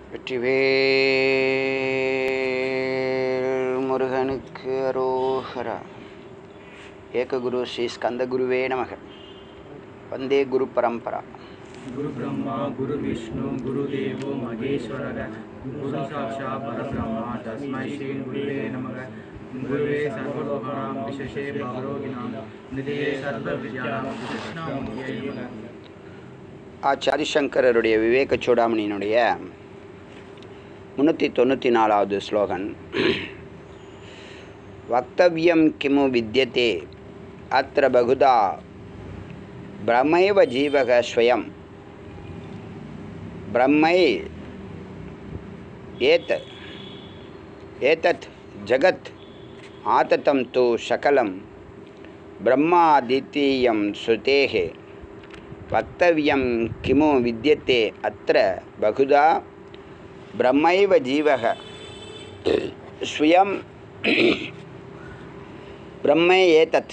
வெற்றிவேல் முருகனுக்கு அரோகரா ஏககுரு ஸ்ரீ ஸ்கந்தகுருவே நமக வந்தே குரு பரம்பரா गुरु ब्रह्मा गुरु विष्णु गुरुदेवो महेश्वरः गुरु साक्षात् परब्रह्म तस्मै श्री गुरुवे नमः गुरुवे सर्वलोकानां विशेषे भवरोगिणां निधये सर्वविद्यानां कृष्णामूर्तये नमः ஆச்சாரிசங்கரருடைய விவேக சூடாமணியினுடைய முந்நூற்றி தொண்ணூற்றி நாலாவது ஸ்லோகன் வக்தவியம் கிமு வித்யதே அத்திர பகுதா பிரமைவ ஜீவக ஸ்வயம் பிரம்மை ஏத் ஏதத் ஜகத் ஆததம் து சகலம் பிரம்மாதித்தீயம் ஸ்ருதேः वक्तव्यं किमु विद्यते अत्र बहुधा ब्रह्मैव जीवः स्वयं ब्रह्म एतत्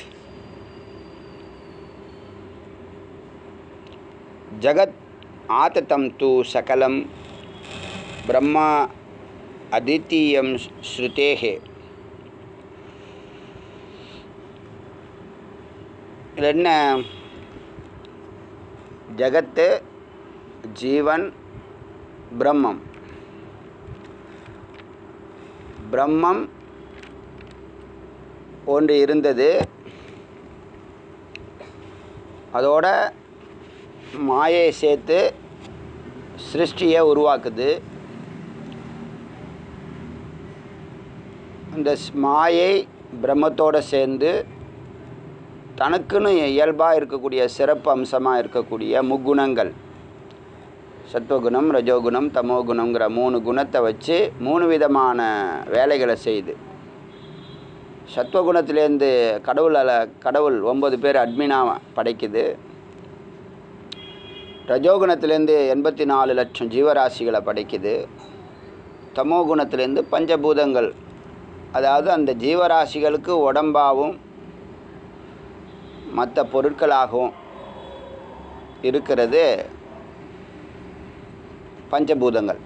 जगत् आततं तु सकलं ब्रह्म अद्वितीयं श्रुतेः இதில் என்ன ஜகத்து ஜீவன் பிரம்மம் பிரம்மம் ஒன்று இருந்தது அதோட மாயை சேர்த்து சிருஷ்டியை உருவாக்குது இந்த ஸ்- மாயை பிரம்மத்தோடு சேர்ந்து தனக்குன்னு இயல்பாக இருக்கக்கூடிய சிறப்பு அம்சமாக இருக்கக்கூடிய முக்குணங்கள் சத்வகுணம் ரஜோகுணம் தமோகுணங்கிற மூணு குணத்தை வச்சு மூணு விதமான வேலைகளை செய்யுது சத்வகுணத்திலேருந்து கடவுள் அல கடவுள் ஒம்பது பேர் அட்மினாக படைக்குது ரஜோகுணத்திலேருந்து எண்பத்தி நாலு லட்சம் ஜீவராசிகளை படைக்குது தமோகுணத்திலேருந்து பஞ்சபூதங்கள் அதாவது அந்த ஜீவராசிகளுக்கு உடம்பாகவும் மற்ற பொருட்களாகவும் இருக்கிறது பஞ்சபூதங்கள்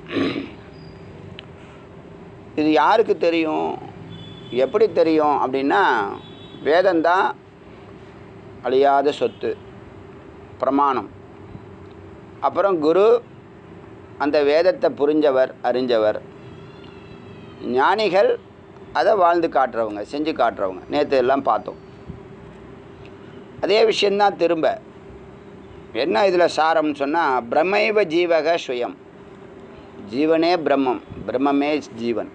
இது யாருக்கு தெரியும் எப்படி தெரியும் அப்படின்னா வேதந்தான் அழியாத சொத்து பிரமாணம் அப்புறம் குரு அந்த வேதத்தை புரிஞ்சவர் அறிஞ்சவர் ஞானிகள் அதை வாழ்ந்து காட்டுறவங்க செஞ்சு காட்டுறவங்க நேற்று எல்லாம் பார்த்தோம் அதே விஷயந்தான் திரும்ப என்ன இதில் சாரம்னு சொன்னால் பிரம்மைவ ஜீவக சுயம் ஜீவனே பிரம்மம் பிரம்மமே ஜீவன்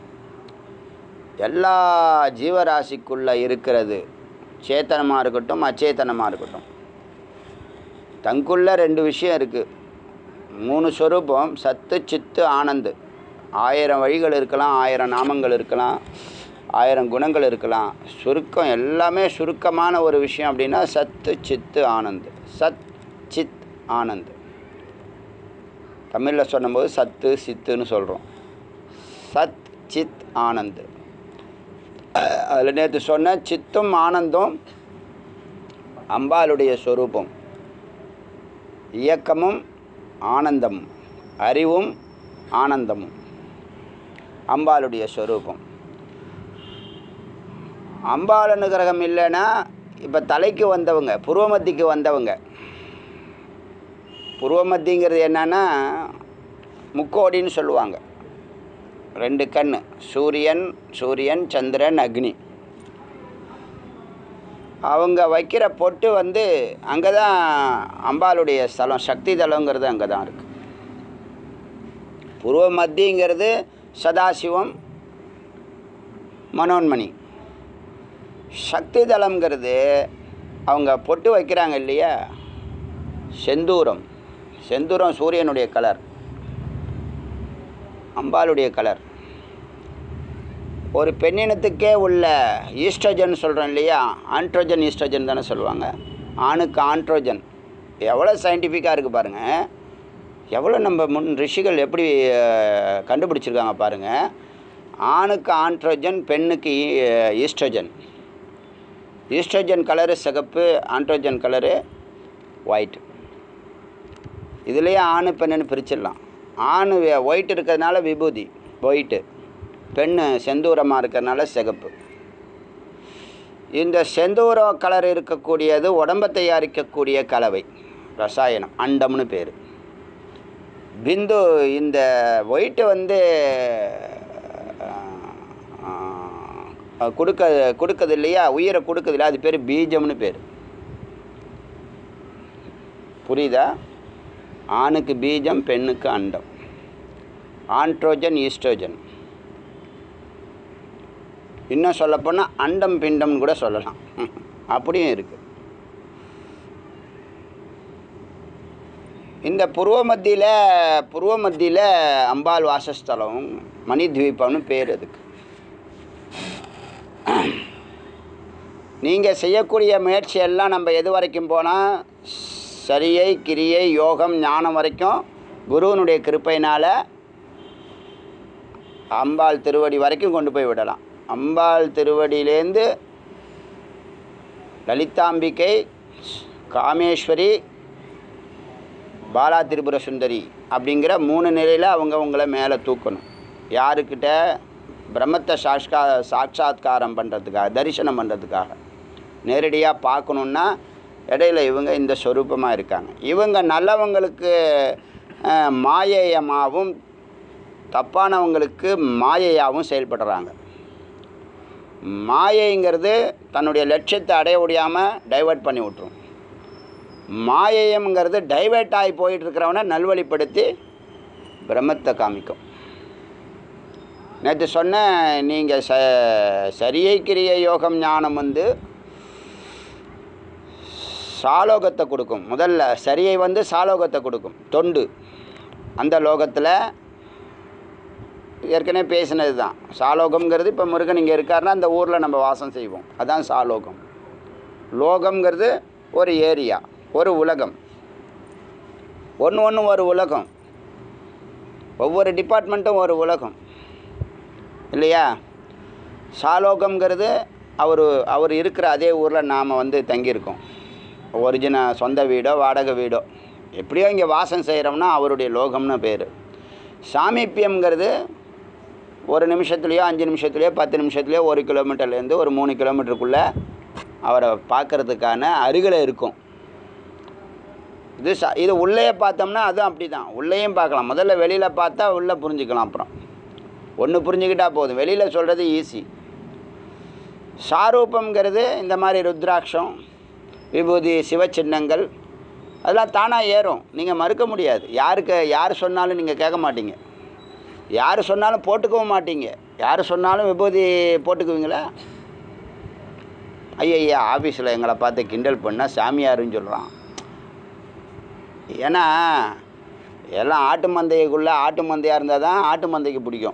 எல்லா ஜீவராசிக்குள்ளே இருக்கிறது சேத்தனமாக இருக்கட்டும் அச்சேதனமாக இருக்கட்டும் தங்குள்ள ரெண்டு விஷயம் இருக்குது மூணு ஸ்வரூபம் சத்து சித்து ஆனந்து ஆயிரம் வழிகள் இருக்கலாம் ஆயிரம் நாமங்கள் இருக்கலாம் ஆயிரம் குணங்கள் இருக்கலாம் சுருக்கம் எல்லாமே சுருக்கமான ஒரு விஷயம் அப்படின்னா சத்து சித்து ஆனந்த் சத் சித் ஆனந்த் தமிழில் சொன்னபோது சத்து சித்துன்னு சொல்கிறோம் சத் சித் ஆனந்த் அதில் நேற்று சொன்ன சித்தும் ஆனந்தும் அம்பாளுடைய ஸ்வரூபம் இயக்கமும் ஆனந்தமும் அறிவும் ஆனந்தமும் அம்பாளுடைய ஸ்வரூபம் அம்பாள் அனுகிரகம் இல்லைன்னா இப்போ தலைக்கு வந்தவங்க புருவமத்திக்கு வந்தவங்க புருவமத்திங்கிறது என்னன்னா முக்கோடின்னு சொல்லுவாங்க ரெண்டு கண் சூரியன் சூரியன் சந்திரன் அக்னி அவங்க வைக்கிற பொட்டு வந்து அங்கே தான் அம்பாளுடைய ஸ்தலம் சக்தி தலங்கிறது அங்கே தான் இருக்குது புருவ மத்திங்கிறது சதாசிவம் மனோன்மணி சக்தி தலம்ங்கிறது அவங்க பொட்டு வைக்கிறாங்க இல்லையா செந்தூரம் செந்தூரம் சூரியனுடைய கலர் அம்பாளுடைய கலர் ஒரு பெண்ணினத்துக்கே உள்ள ஈஸ்ட்ரஜன் சொல்கிறோம் இல்லையா ஆண்ட்ரோஜன் ஈஸ்ட்ரஜன் தானே சொல்லுவாங்க ஆணுக்கு ஆண்ட்ரோஜன் எவ்வளோ சயின்டிஃபிக்காக இருக்குது பாருங்கள் எவ்வளோ நம்ம முன் ரிஷிகள் எப்படி அஹ், கண்டுபிடிச்சிருக்காங்க பாருங்கள் ஆணுக்கு ஆண்ட்ரோஜன் பெண்ணுக்கு ஈ- ஈஸ்ட்ரஜன் ஈஸ்ட்ரஜன் கலரு சிகப்பு ஆண்ட்ரோஜன் கலரு ஒயிட் இதுலேயே ஆணு பெண்ணுன்னு பிரிச்சிடலாம் ஆண் ஒயிட் இருக்கிறதுனால விபூதி ஒயிட்டு பெண்ணு செந்தூரமாக இருக்கிறதுனால சிகப்பு இந்த செந்தூர கலர் இருக்கக்கூடியது உடம்பை தயாரிக்கக்கூடிய கலவை ரசாயனம் அண்டம்னு பேர் பிந்து இந்த ஒயிட்டு வந்து ஆஹ், கொடுக்க கொடுக்குது இல்லையா உயிரை கொடுக்குது இல்லையா அது பேர் பீஜம்னு பேர் புரியுதா ஆணுக்கு பீஜம் பெண்ணுக்கு அண்டம் ஆண்ட்ரோஜன் ஈஸ்ட்ரோஜன் இன்னும் சொல்லப்போனால் அண்டம் பிண்டம்னு கூட சொல்லலாம் அப்படியும் இருக்குது இந்த புருவ மத்தியில் புருவ மத்தியில் அம்பாள் வாசஸ்தலம் மணித்வீபம்னு பேர் அதுக்கு நீங்கள் செய்யக்கூடிய முயற்சி எல்லாம் நம்ம எது வரைக்கும் போனால் சரியை கிரியை யோகம் ஞானம் வரைக்கும் குருவனுடைய கிருப்பையினால் அம்பாள் திருவடி வரைக்கும் கொண்டு போய் விடலாம் அம்பாள் திருவடியிலேருந்து லலிதாம்பிகை காமேஸ்வரி பாலா திரிபுர சுந்தரி அப்படிங்கிற மூணு நிலையில் அவங்க உங்களை மேலே தூக்கணும் யாருக்கிட்ட பிரம்மத்தை சாட்சா சாட்சாத்காரம் பண்ணுறதுக்காக தரிசனம் பண்ணுறதுக்காக நேரடியாக பார்க்கணுன்னா இடையில இவங்க இந்த சொரூபமாக இருக்காங்க இவங்க நல்லவங்களுக்கு அஹ், மாயேயமாகவும் தப்பானவங்களுக்கு மாயையாகவும் செயல்படுறாங்க மாயைங்கிறது தன்னுடைய லட்சியத்தை அடைய முடியாமல் டைவர்ட் பண்ணி விட்ரும் மாயையம்ங்கிறது டைவர்ட் ஆகி போயிட்டு இருக்கிறவனை நல்வழிப்படுத்தி பிரம்மத்தை காமிக்கும் நேற்று சொன்ன நீங்கள் ச சரியை கிரிய யோகம் ஞானம் வந்து சாலோகத்தை கொடுக்கும் முதல்ல சரியை வந்து சாலோகத்தை கொடுக்கும் தொண்டு அந்த லோகத்தில் ஏற்கனவே பேசினது தான் சாலோகம்ங்கிறது இப்போ முருகன் இங்கே இருக்காருன்னா அந்த ஊரில் நம்ம வாசம் செய்வோம் அதான் சாலோகம் லோகம்ங்கிறது ஒரு ஏரியா ஒரு உலகம் ஒன்று ஒன்று ஒரு உலகம் ஒவ்வொரு டிபார்ட்மெண்ட்டும் ஒரு உலகம் இல்லையா சாலோகம்ங்கிறது அவர் அவர் இருக்கிற அதே ஊரில் நாம் வந்து தங்கியிருக்கோம் ஒரிஜினல் சொந்த வீடோ வாடகை வீடோ எப்படியோ இங்கே வாசம் செய்கிறோம்னா அவருடைய லோகம்னு பேர் சாமீப்பியம்ங்கிறது ஒரு நிமிஷத்துலேயோ அஞ்சு நிமிஷத்துலேயோ பத்து நிமிஷத்துலேயோ ஒரு கிலோமீட்டர்லேருந்து ஒரு மூணு கிலோமீட்டருக்குள்ளே அவரை பார்க்கறதுக்கான அருகில் இருக்கும் இது ச இது உள்ளே பார்த்தோம்னா அதுவும் அப்படி தான் உள்ளேயும் பார்க்கலாம் முதல்ல வெளியில் பார்த்தா உள்ளே புரிஞ்சுக்கலாம் அப்புறம் ஒன்று புரிஞ்சுக்கிட்டா போதும் வெளியில் சொல்கிறது ஈஸி சாரூபம்ங்கிறது இந்த மாதிரி ருத்ராட்சம் விபூதி சிவச்சின்னங்கள் அதெல்லாம் தானாக ஏறும் நீங்கள் மறுக்க முடியாது யாருக்கு யார் சொன்னாலும் நீங்கள் கேட்க மாட்டீங்க யார் சொன்னாலும் போட்டுக்கவும் மாட்டீங்க யார் சொன்னாலும் விபூதி போட்டுக்குவீங்களா ஐயா ஆஃபீஸில் எங்களை பார்த்து கிண்டல் பண்ணால் சாமியாருன்னு சொல்கிறான் ஏன்னா எல்லாம் ஆட்டு மந்தைக்குள்ளே ஆட்டு மந்தையாக இருந்தால் தான் ஆட்டு மந்தைக்கு பிடிக்கும்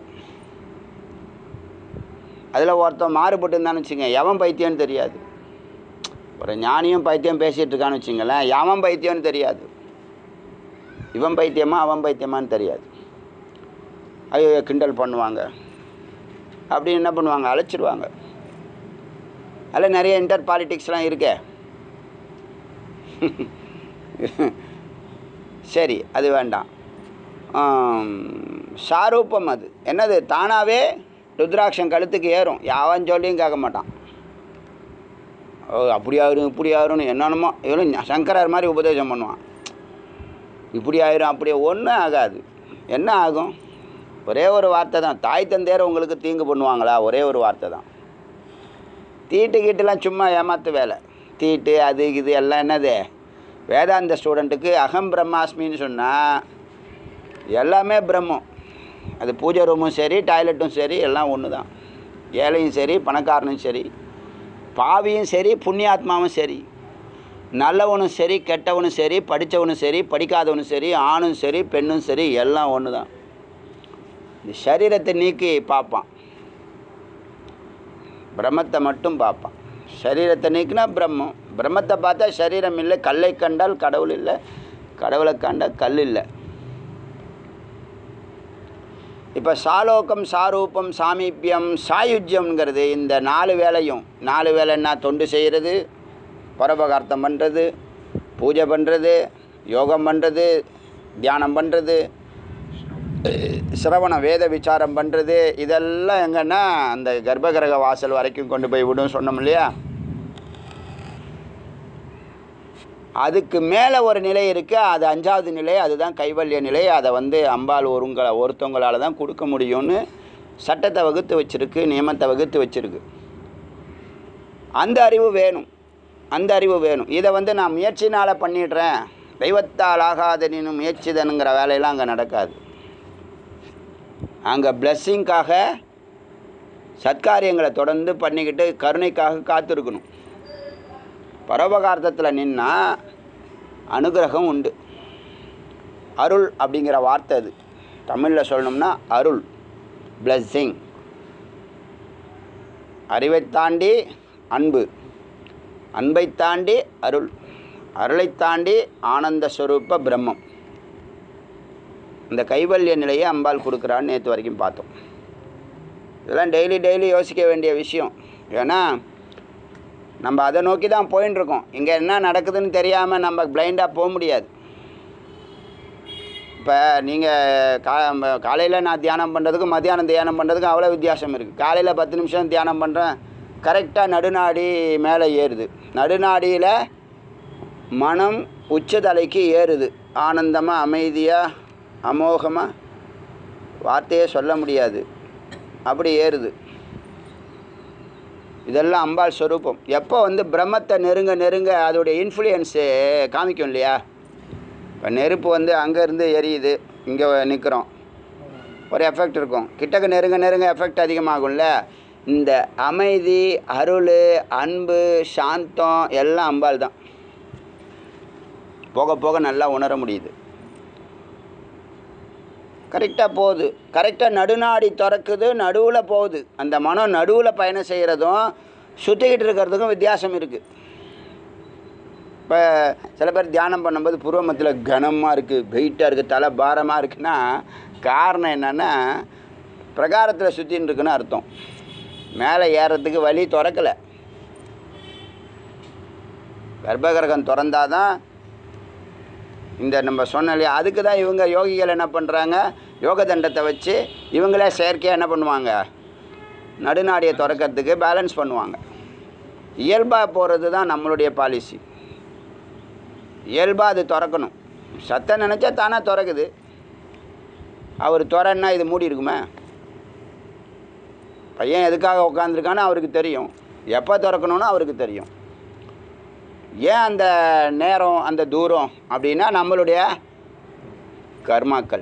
அதில் ஒருத்தன் மாறுபட்டு இருந்தான்னு வச்சுங்க எவன் பைத்தியம்னு தெரியாது ஒரு ஞானியும் பைத்தியம் பேசிகிட்டு இருக்கான்னு வச்சுங்களேன் எவன் பைத்தியம்னு தெரியாது இவன் பைத்தியமா அவன் பைத்தியமான்னு தெரியாது ஐயோ கிண்டல் பண்ணுவாங்க அப்படின்னு என்ன பண்ணுவாங்க அழைச்சிடுவாங்க அதில் நிறைய இன்டர் பாலிட்டிக்ஸ்லாம் இருக்கே சரி அது வேண்டாம் ஆம், சாரூபம் அது என்னது தானாகவே ருத்ராட்சம் கழுத்துக்கு ஏறும் யாவன் சொல்லியும் கேட்க மாட்டான் ஓ அப்படி ஆயிரும் இப்படி ஆயிரும்னு என்னென்னமோ இவனும் சங்கரர் மாதிரி உபதேசம் பண்ணுவான் இப்படி ஆயிரும் அப்படி ஒன்றும் ஆகாது என்ன ஆகும் ஒரே ஒரு வார்த்தை தான் தாய் தந்தையர் உங்களுக்கு தீங்கு பண்ணுவாங்களா ஒரே ஒரு வார்த்தை தான் தீட்டு கீட்டுலாம் சும்மா ஏமாத்து வேலை தீட்டு அது இது எல்லாம் என்னது வேதாந்த ஸ்டூடெண்ட்டுக்கு அகம் பிரம்மாஸ்மின்னு சொன்னால் எல்லாமே பிரம்மம் அது பூஜை ரூமும் சரி டாய்லெட்டும் சரி எல்லாம் ஒன்று தான் ஏழையும் சரி பணக்காரனும் சரி பாவியும் சரி புண்ணியாத்மாவும் சரி நல்லவனும் சரி கெட்டவனும் சரி படித்தவனும் சரி படிக்காதவனும் சரி ஆணும் சரி பெண்ணும் சரி எல்லாம் ஒன்று தான் இந்த சரீரத்தை நீக்கி பார்ப்பான் பிரம்மத்தை மட்டும் பார்ப்பான் சரீரத்தை நீக்கினா பிரம்மம் பிரம்மத்தை பார்த்தா சரீரம் இல்லை கல்லை கண்டால் கடவுள் இல்லை கடவுளை கண்டால் கல் இல்லை இப்போ சாலோகம் சாரூபம் சாமீபியம் சாயுஜ்யம்ங்கிறது இந்த நாலு வேலையும் நாலு வேலைன்னா தொண்டு செய்கிறது பரோபகார்த்தம் பண்ணுறது பூஜை பண்ணுறது யோகம் பண்ணுறது தியானம் பண்ணுறது சிரவணம் வேத விசாரம் பண்ணுறது இதெல்லாம் எங்கன்னா அந்த கர்ப்பகிரக வாசல் வரைக்கும் கொண்டு போய் விடும் சொன்னோம் இல்லையா அதுக்கு மேலே ஒரு நிலை இருக்குது அது அஞ்சாவது நிலை அதுதான் கைவல்ய நிலை அதை வந்து அம்பாள் ஒருங்களை ஒருத்தவங்களால தான் கொடுக்க முடியும்னு சட்டத்தை வகுத்து வச்சிருக்கு நியமத்தை வகுத்து வச்சிருக்கு அந்த அறிவு வேணும் அந்த அறிவு வேணும் இதை வந்து நான் முயற்சினால் பண்ணிடுறேன் தெய்வத்தால் ஆகாதனின் முயற்சிதனுங்கிற வேலையெல்லாம் அங்கே நடக்காது அங்கே பிளஸ்ஸிங்காக சத்காரியங்களை தொடர்ந்து பண்ணிக்கிட்டு கருணைக்காக காத்திருக்கணும் பரோபகார்த்தத்தில் நின்னா அனுகிரகம் உண்டு அருள் அப்படிங்கிற வார்த்தை அது தமிழில் சொல்லணும்னா அருள் பிளஸ்ஸிங் அறிவை தாண்டி அன்பு அன்பை தாண்டி அருள் அருளை தாண்டி ஆனந்த ஸ்வரூப பிரம்மம் இந்த கைவல்ய நிலையை அம்பாள் கொடுக்குறான்னு நேற்று வரைக்கும் பார்த்தோம் இதெல்லாம் டெய்லி டெய்லி யோசிக்க வேண்டிய விஷயம் ஏன்னா நம்ம அதை நோக்கி தான் போயின்னு இருக்கோம் இங்கே என்ன நடக்குதுன்னு தெரியாமல் நம்ம பிளைண்டாக போக முடியாது இப்போ நீங்கள் கா காலையில் நான் தியானம் பண்ணுறதுக்கும் மத்தியானம் தியானம் பண்ணுறதுக்கும் அவ்வளோ வித்தியாசம் இருக்குது காலையில் பத்து நிமிஷம் தியானம் பண்ணுறேன் கரெக்டாக நடுநாடி மேலே ஏறுது நடுநாடியில் மனம் உச்சதலைக்கு ஏறுது ஆனந்தமாக அமைதியாக அமோகமாக வார்த்தையே சொல்ல முடியாது அப்படி ஏறுது இதெல்லாம் அம்பாள் ஸ்வரூபம் எப்போ வந்து பிரம்மத்தை நெருங்க நெருங்க அதோடைய இன்ஃப்ளூயன்ஸு காமிக்கும் இல்லையா இப்போ நெருப்பு வந்து அங்கேருந்து எரியுது இங்கே நிற்கிறோம் ஒரு எஃபெக்ட் இருக்கும் கிட்டக்க நெருங்க நெருங்க எஃபெக்ட் அதிகமாகும்ல இந்த அமைதி அருள் அன்பு சாந்தம் எல்லாம் அம்பாள் தான் போக போக நல்லா உணர முடியுது கரெக்டாக போகுது கரெக்டாக நடுநாடி திறக்குது நடுவில் போகுது அந்த மனம் நடுவில் பயணம் செய்கிறதும் சுற்றிக்கிட்டு இருக்கிறதுக்கும் வித்தியாசம் இருக்குது இப்போ சில பேர் தியானம் பண்ணும்போது புருவமத்தில் கனமாக இருக்குது வெயிட்டாக இருக்குது தலை பாரமாக இருக்குன்னா காரணம் என்னென்னா பிரகாரத்தில் சுற்றின்னு இருக்குன்னு அர்த்தம் மேலே ஏறுறதுக்கு வழி திறக்கலை கர்ப்பகிரகம் திறந்தாதான் இந்த நம்ம சொன்ன இல்லையா அதுக்கு தான் இவங்க யோகிகள் என்ன பண்ணுறாங்க யோக தண்டத்தை வச்சு இவங்களே செயற்கையாக என்ன பண்ணுவாங்க நடுநாடியை திறக்கிறதுக்கு பேலன்ஸ் பண்ணுவாங்க இயல்பாக போகிறது தான் நம்மளுடைய பாலிசி இயல்பாக அது திறக்கணும் சத்தம் நினச்சா தானே திறக்குது அவர் திறன்னா இது மூடி இருக்குமே பையன் எதுக்காக உட்காந்துருக்கான்னு அவருக்கு தெரியும் எப்போ திறக்கணும்னு அவருக்கு தெரியும் ஏன் அந்த நேரம் அந்த தூரம் அப்படின்னா நம்மளுடைய கர்மாக்கள்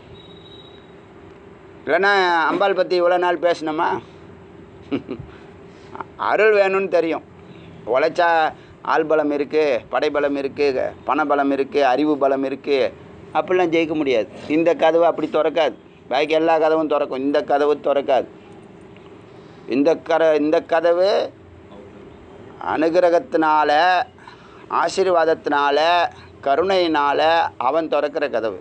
இல்லைன்னா அம்பாள் பற்றி இவ்வளோ நாள் பேசினோமா அருள் வேணும்னு தெரியும் உழைச்சா ஆள் பலம் இருக்குது படைபலம் இருக்குது பணபலம் இருக்குது அறிவு பலம் இருக்குது அப்படிலாம் ஜெயிக்க முடியாது இந்த கதவு அப்படி திறக்காது பாக்கி எல்லா கதவும் திறக்கும் இந்த கதவு திறக்காது இந்த கர இந்த கதவு அனுகிரகத்தினால ஆசீர்வாதத்தினால கருணையினால அவன் திறக்கிற கதவு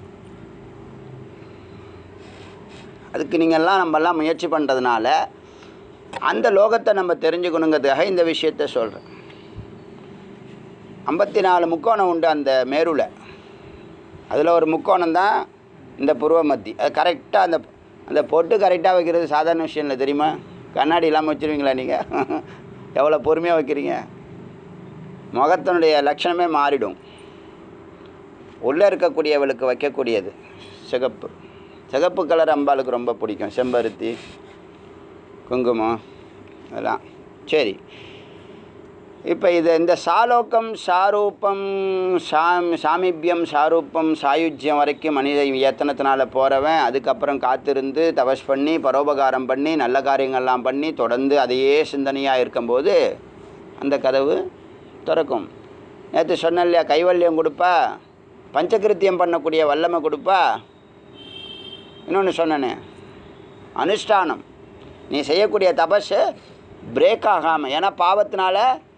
அதுக்கு நீங்கள்லாம் நம்மெல்லாம் முயற்சி பண்ணுறதுனால அந்த லோகத்தை நம்ம தெரிஞ்சுக்கணுங்கிறதுக்காக இந்த விஷயத்த சொல்கிறேன் ஐம்பத்தி நாலு முக்கோணம் உண்டு அந்த மேருவில் அதில் ஒரு முக்கோணம் தான் இந்த புருவ மத்தி அது கரெக்டாக அந்த அந்த பொட்டு கரெக்டாக வைக்கிறது சாதாரண விஷயம் இல்லை தெரியுமா கண்ணாடி இல்லாமல் வச்சுருவீங்களா நீங்கள் எவ்வளோ பொறுமையாக வைக்கிறீங்க முகத்தினுடைய லட்சணமே மாறிடும் உள்ளே இருக்கக்கூடியவளுக்கு வைக்கக்கூடியது சிகப்பு சிகப்பு கலர் அம்பாளுக்கு ரொம்ப பிடிக்கும் செம்பருத்தி குங்குமம் அதெல்லாம் சரி இப்போ இது இந்த சாலோக்கம் சாரூபம் சாம் சாமீபியம் சாரூபம் சாயுஜ்யம் வரைக்கும் மனித ஏத்தனத்தினால போகிறவன் அதுக்கப்புறம் காத்திருந்து தபஸ் பண்ணி பரோபகாரம் பண்ணி நல்ல காரியங்கள்லாம் பண்ணி தொடர்ந்து அதையே சிந்தனையாக இருக்கும்போது அந்த கதவு திறக்கும் நேற்று சொன்ன இல்லையா கைவல்யம் கொடுப்பா பஞ்சகிருத்தியம் பண்ணக்கூடிய வல்லமை கொடுப்பா இன்னொன்று சொன்னனே அனுஷ்டானம் நீ செய்யக்கூடிய தபஸ் பிரேக் ஆகாமல் ஏன்னா பாவத்தினால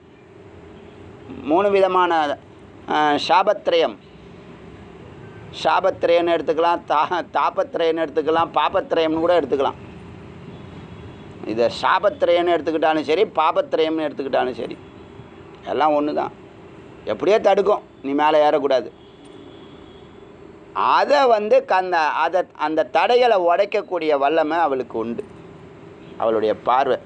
மூணு விதமான அஹ், சாபத்திரயம் சாபத்திரயம்னு எடுத்துக்கலாம் தா தாபத்திரயம்னு எடுத்துக்கலாம் பாபத்திரயம்னு கூட எடுத்துக்கலாம் இதை சாபத்திரயம்னு எடுத்துக்கிட்டாலும் சரி பாபத்திரயம்னு எடுத்துக்கிட்டாலும் சரி எல்லாம் ஒன்று தான் எப்படியோ தடுக்கும் நீ மேலே ஏறக்கூடாது அதை வந்து கந்த அதை அந்த தடைகளை உடைக்கக்கூடிய வல்லமை அவளுக்கு உண்டு அவளுடைய பார்வை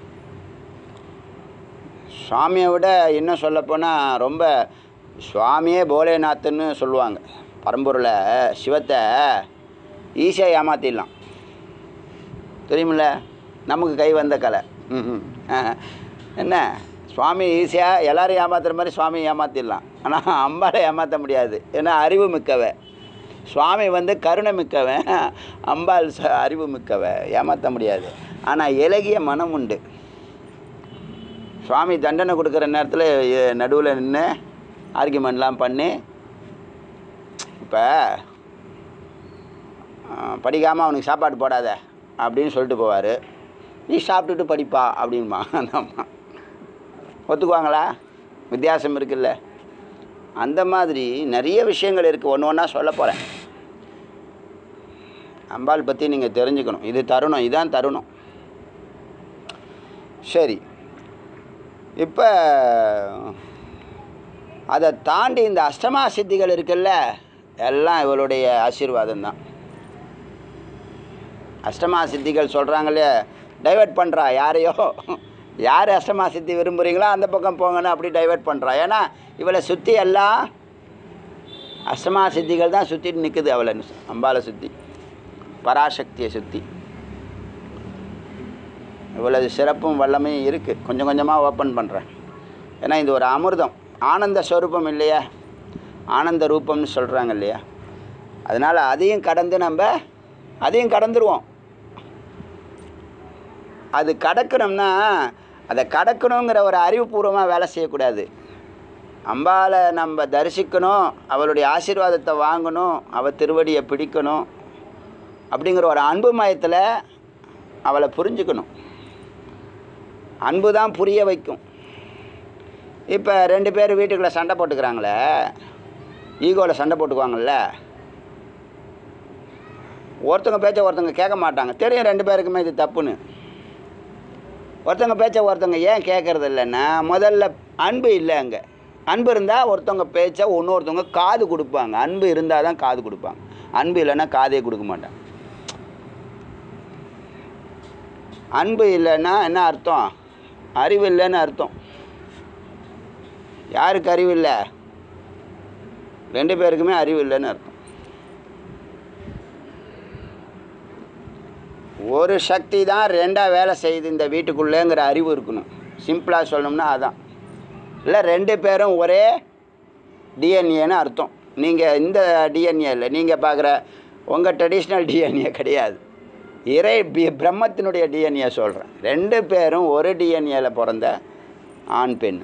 சுவாமியை விட இன்னும் சொல்லப்போனால் ரொம்ப சுவாமியே போலேநாத்துன்னு சொல்லுவாங்க பரம்பூரில் சிவத்தை ஈஸியாக ஏமாற்றிடலாம் தெரியுமில்ல நமக்கு கை வந்த கலை ம்ஹும். அஹ். என்ன சுவாமி ஈஸியாக எல்லாரும் ஏமாத்துற மாதிரி சுவாமி ஏமாற்றிடலாம் ஆனால் அம்பாளை ஏமாற்ற முடியாது ஏன்னா அறிவு மிக்கவ சுவாமி வந்து கருணை மிக்கவன் அம்பாள் ச அறிவு மிக்கவ ஏமாற்ற முடியாது ஆனால் இலகிய மனம் உண்டு சுவாமி தண்டனை கொடுக்குற நேரத்தில் நடுவில் நின்று ஆர்கியூமெண்ட்லாம் பண்ணி இப்போ படிக்காமல் அவனுக்கு சாப்பாடு போடாத அப்படின்னு சொல்லிட்டு போவார் நீ சாப்பிட்டுட்டு படிப்பா அப்படின்பா அந்த அம்மா ஒத்துக்குவாங்களா வித்தியாசம் இருக்குல்ல அந்த மாதிரி நிறைய விஷயங்கள் இருக்குது ஒன்று ஒன்றா சொல்ல போகிறேன் அம்பாள் பற்றி நீங்கள் தெரிஞ்சுக்கணும் இது தருணம் இதான் தருணம் சரி இப்போ அதை தாண்டி இந்த அஷ்டமா சித்திகள் இருக்குல்ல எல்லாம் இவளுடைய ஆசீர்வாதம் தான் அஷ்டமா சித்திகள் சொல்கிறாங்களே டைவர்ட் பண்ணுறா யாரையோ யார் அஷ்டமா சித்தி விரும்புகிறீங்களோ அந்த பக்கம் போங்கன்னு அப்படி டைவர்ட் பண்ணுறா ஏன்னா இவளை சுற்றி எல்லாம் அஷ்டமா சித்திகள் தான் சுற்றிட்டு நிற்குது அவளை அம்பாளை சுற்றி பராசக்தியை சுற்றி இவ்வளவு சிறப்பும் வல்லமையும் இருக்குது கொஞ்சம் கொஞ்சமாக ஓப்பன் பண்ணுறேன் ஏன்னா இது ஒரு அமிர்தம் ஆனந்த ஸ்வரூபம் இல்லையா ஆனந்த ரூபம்னு சொல்கிறாங்க இல்லையா அதனால் அதையும் கடந்து நம்ம அதையும் கடந்துருவோம் அது கடக்கணும்னா அதை கடக்கணுங்கிற ஒரு அறிவுபூர்வமாக வேலை செய்யக்கூடாது அம்பாளை நம்ம தரிசிக்கணும் அவளுடைய ஆசீர்வாதத்தை வாங்கணும் அவள் திருவடியை பிடிக்கணும் அப்படிங்கிற ஒரு அன்பு மயத்தில் அவளை புரிஞ்சுக்கணும் அன்பு தான் புரிய வைக்கும் இப்போ ரெண்டு பேர் வீட்டுக்குள்ளே சண்டை போட்டுக்கிறாங்களே ஈகோவில் சண்டை போட்டுக்குவாங்கள்ல ஒருத்தங்க பேச்ச ஒருத்தங்க கேட்க மாட்டாங்க தெரியும் ரெண்டு பேருக்குமே இது தப்புன்னு ஒருத்தங்க பேச்ச ஒருத்தங்க ஏன் கேட்கறது இல்லைன்னா முதல்ல அன்பு இல்லை அங்கே அன்பு இருந்தால் ஒருத்தவங்க பேச்ச இன்னொருத்தவங்க காது கொடுப்பாங்க அன்பு இருந்தால் தான் காது கொடுப்பாங்க அன்பு இல்லைன்னா காதே கொடுக்க மாட்டாங்க அன்பு இல்லைன்னா என்ன அர்த்தம் அறிவு இல்லைன்னு அர்த்தம் யாருக்கு அறிவு இல்லை ரெண்டு பேருக்குமே அறிவு இல்லைன்னு அர்த்தம் ஒரு சக்தி தான் ரெண்டாக வேலை செய்யுது இந்த வீட்டுக்குள்ளேங்கிற அறிவு இருக்கணும் சிம்பிளாக சொல்லணும்னா அதான் இல்லை ரெண்டு பேரும் ஒரே டிஎன்ஏன்னு அர்த்தம் நீங்கள் இந்த டிஎன்ஏ இல்லை நீங்கள் பார்க்குற உங்கள் ட்ரெடிஷ்னல் டிஎன்ஏ கிடையாது இறை பி பிரம்மத்தினுடைய டிஎன்ஏ சொல்கிறேன் ரெண்டு பேரும் ஒரு டிஎன்ஏல பிறந்த ஆண் பெண்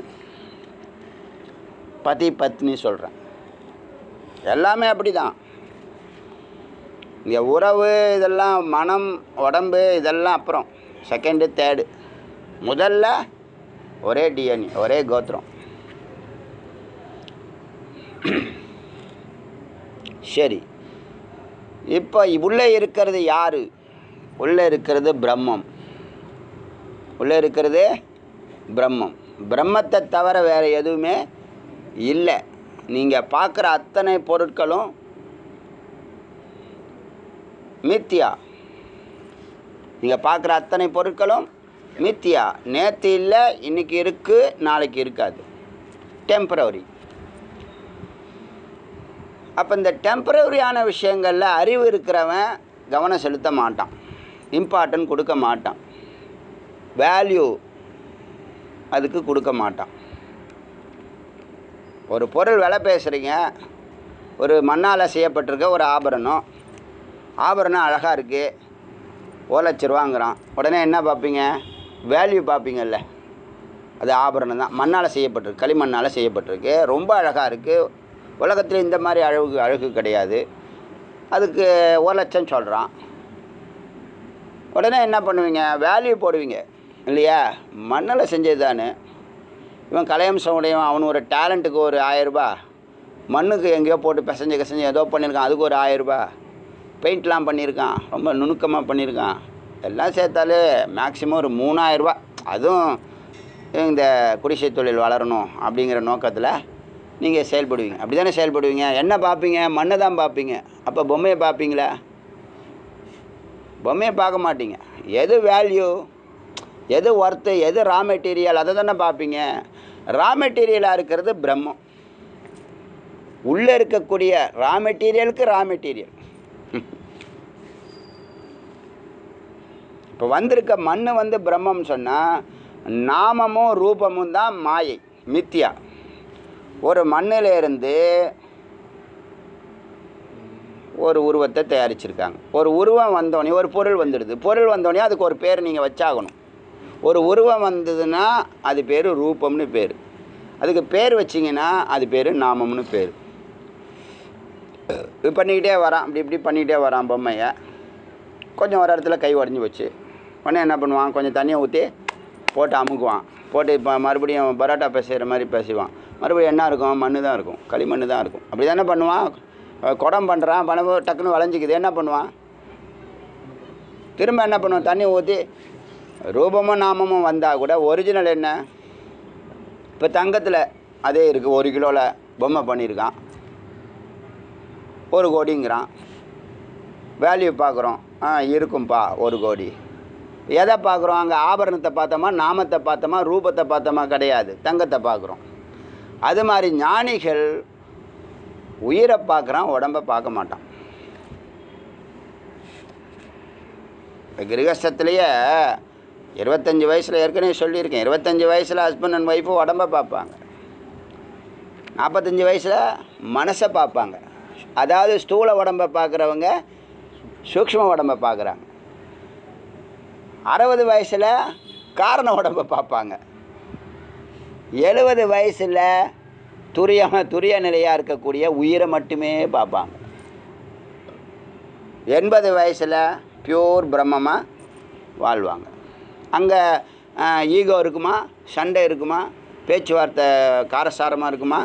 பதி பத்னி சொல்கிறேன் எல்லாமே அப்படி தான் இங்கே உறவு இதெல்லாம் மனம் உடம்பு இதெல்லாம் அப்புறம் செகண்டு தேர்டு முதல்ல ஒரே டிஎன்ஏ ஒரே கோத்திரம் சரி இப்போ உள்ளே இருக்கிறது யார் உள்ளே இருக்கிறது பிரம்மம் உள்ளே இருக்கிறது பிரம்மம் பிரம்மத்தை தவிர வேறு எதுவுமே இல்லை நீங்கள் பார்க்குற அத்தனை பொருட்களும் மித்தியா நீங்கள் பார்க்குற அத்தனை பொருட்களும் மித்தியா நேற்று இல்லை இன்னைக்கு இருக்குது நாளைக்கு இருக்காது டெம்பரவரி அப்போ இந்த டெம்பரவரியான விஷயங்களில் அறிவு இருக்கிறவன் கவனம் செலுத்த மாட்டான் இம்பார்ட்டன்ட் கொடுக்க மாட்டான் வேல்யூ அதுக்கு கொடுக்க மாட்டான் ஒரு பொருள் விலை பேசுகிறீங்க ஒரு மண்ணால் செய்யப்பட்டிருக்க ஒரு ஆபரணம் ஆபரணம் அழகாக இருக்குது ஒரு லட்ச ரூபாங்கிறான் உடனே என்ன பார்ப்பீங்க வேல்யூ பார்ப்பீங்கல்ல அது ஆபரணம் தான் மண்ணால் செய்யப்பட்டிருக்கு களிமண்ணால் செய்யப்பட்டிருக்கு ரொம்ப அழகாக இருக்குது உலகத்தில் இந்த மாதிரி அழகு அழகு கிடையாது அதுக்கு ஒரு லட்சம் சொல்கிறான் உடனே என்ன பண்ணுவீங்க வேல்யூ போடுவீங்க இல்லையா மண்ணில் செஞ்சது தானே இவன் கலையம்சம் உடையவன் அவனு ஒரு டேலண்ட்டுக்கு ஒரு ஆயரூபா மண்ணுக்கு எங்கேயோ போட்டு பிசைஞ்சு கசைஞ்சு ஏதோ பண்ணியிருக்கான் அதுக்கு ஒரு ஆயரூபா பெயிண்ட்லாம் பண்ணியிருக்கான் ரொம்ப நுணுக்கமாக பண்ணியிருக்கான் எல்லாம் சேர்த்தாலே மேக்ஸிமம் ஒரு மூணாயிரரூபா அதுவும் இந்த குடிசை தொழில் வளரணும் அப்படிங்கிற நோக்கத்தில் நீங்கள் செயல்படுவீங்க அப்படி தானே செயல்படுவீங்க என்ன பார்ப்பீங்க மண்ணை தான் பார்ப்பீங்க அப்போ பொம்மையை பார்ப்பீங்களா பொம்மையை பார்க்க மாட்டீங்க எது வேல்யூ எது ஒர்த்து எது ரா மெட்டீரியல் அதை தானே பார்ப்பீங்க ரா மெட்டீரியலாக இருக்கிறது பிரம்மம் உள்ளே இருக்கக்கூடிய ரா மெட்டீரியலுக்கு ரா மெட்டீரியல் இப்போ வந்திருக்க மண் வந்து பிரம்மம் சொன்னால் நாமமும் ரூபமும் தான் மாயை மித்தியா ஒரு மண்ணில் இருந்து ஒரு உருவத்தை தயாரிச்சிருக்காங்க ஒரு உருவம் வந்தோடனே ஒரு பொருள் வந்துடுது பொருள் வந்தோடனே அதுக்கு ஒரு பேர் நீங்கள் வச்சாகணும் ஒரு உருவம் வந்ததுன்னா அது பேர் ரூபம்னு பேர் அதுக்கு பேர் வச்சிங்கன்னா அது பேர் நாமம்னு பேர் இது பண்ணிக்கிட்டே வரான் இப்படி இப்படி பண்ணிக்கிட்டே வரான் பொம்மையை கொஞ்சம் ஒரு இடத்துல கை உடஞ்சி வச்சு உடனே என்ன பண்ணுவான் கொஞ்சம் தண்ணியை ஊற்றி போட்டு அமுக்குவான் போட்டு இப்போ மறுபடியும் பரோட்டா பேசுகிற மாதிரி பேசுவான் மறுபடியும் என்ன இருக்கும் மண்ணு தான் இருக்கும் களிமண் தான் இருக்கும் அப்படி தானே பண்ணுவான் அஹ் குடம் பண்ணுறான் பணம் டக்குன்னு வளைஞ்சிக்குது என்ன பண்ணுவான் திரும்ப என்ன பண்ணுவான் தண்ணி ஊற்றி ரூபமும் நாமமும் வந்தால் கூட ஒரிஜினல் என்ன இப்போ தங்கத்தில் அதே இருக்குது ஒரு கிலோவில் பொம்மை பண்ணியிருக்கான் ஒரு கோடிங்கிறான் வேல்யூ பார்க்குறோம் ஆ இருக்கும்பா ஒரு கோடி எதை பார்க்குறோம் அங்கே ஆபரணத்தை பார்த்தோமா நாமத்தை பார்த்தோமா ரூபத்தை பார்த்தோமா கிடையாது தங்கத்தை பார்க்குறோம் அது மாதிரி ஞானிகள் உயிரை பார்க்குறான் உடம்பை பார்க்க மாட்டான் இப்போ கிரகஸ்தத்துலேயே இருபத்தஞ்சி வயசில் ஏற்கனவே சொல்லியிருக்கேன் இருபத்தஞ்சி வயசில் ஹஸ்பண்ட் அண்ட் ஒய்ஃபு உடம்பை பார்ப்பாங்க நாற்பத்தஞ்சு வயசில் மனசை பார்ப்பாங்க அதாவது ஸ்தூல உடம்பை பார்க்குறவங்க சூக்ஷ்ம உடம்பை பார்க்குறாங்க அறுபது வயசில் காரண உடம்பை பார்ப்பாங்க எழுபது வயசில் துரிய துரிய நிலையாக இருக்கக்கூடிய உயிரை மட்டுமே பார்ப்பாங்க எண்பது வயசில் பியூர் பிரம்மமாக வாழ்வாங்க அங்கே ஈகோ இருக்குமா சண்டை இருக்குமா பேச்சுவார்த்தை காரசாரமாக இருக்குமா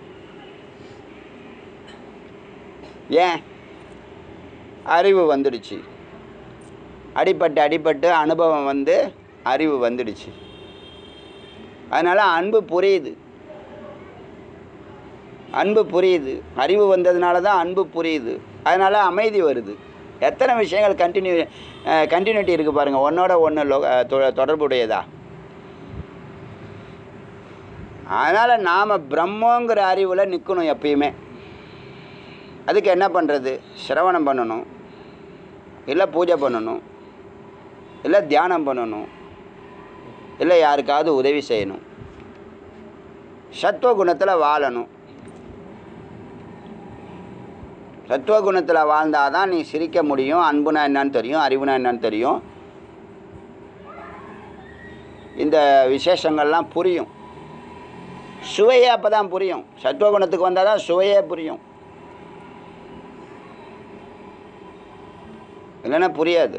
ஏன் அறிவு வந்துடுச்சு அடிபட்டு அடிபட்டு அனுபவம் வந்து அறிவு வந்துடுச்சு அதனால் அன்பு புரியுது அன்பு புரியுது அறிவு வந்ததுனால தான் அன்பு புரியுது அதனால் அமைதி வருது எத்தனை விஷயங்கள் கண்டினியூ கண்டினியூட்டி இருக்குது பாருங்கள் ஒன்றோட ஒன்று லோ தொ- தொடர்புடையதா அதனால் நாம் பிரம்மங்கிற அறிவில் நிற்கணும் எப்பயுமே அதுக்கு என்ன பண்ணுறது சிரவணம் பண்ணணும் இல்லை பூஜை பண்ணணும் இல்லை தியானம் பண்ணணும் இல்லை யாருக்காவது உதவி செய்யணும் சத்துவ குணத்தில் வாழணும் சத்துவ குணத்தில் வாழ்ந்தால் தான் நீ சிரிக்க முடியும் அன்புனா என்னன்னு தெரியும் அறிவுனா என்னன்னு தெரியும் இந்த விசேஷங்கள்லாம் புரியும் சுவையே அப்போ தான் புரியும் சத்துவ குணத்துக்கு வந்தால் தான் சுவையே புரியும் இல்லைன்னா புரியாது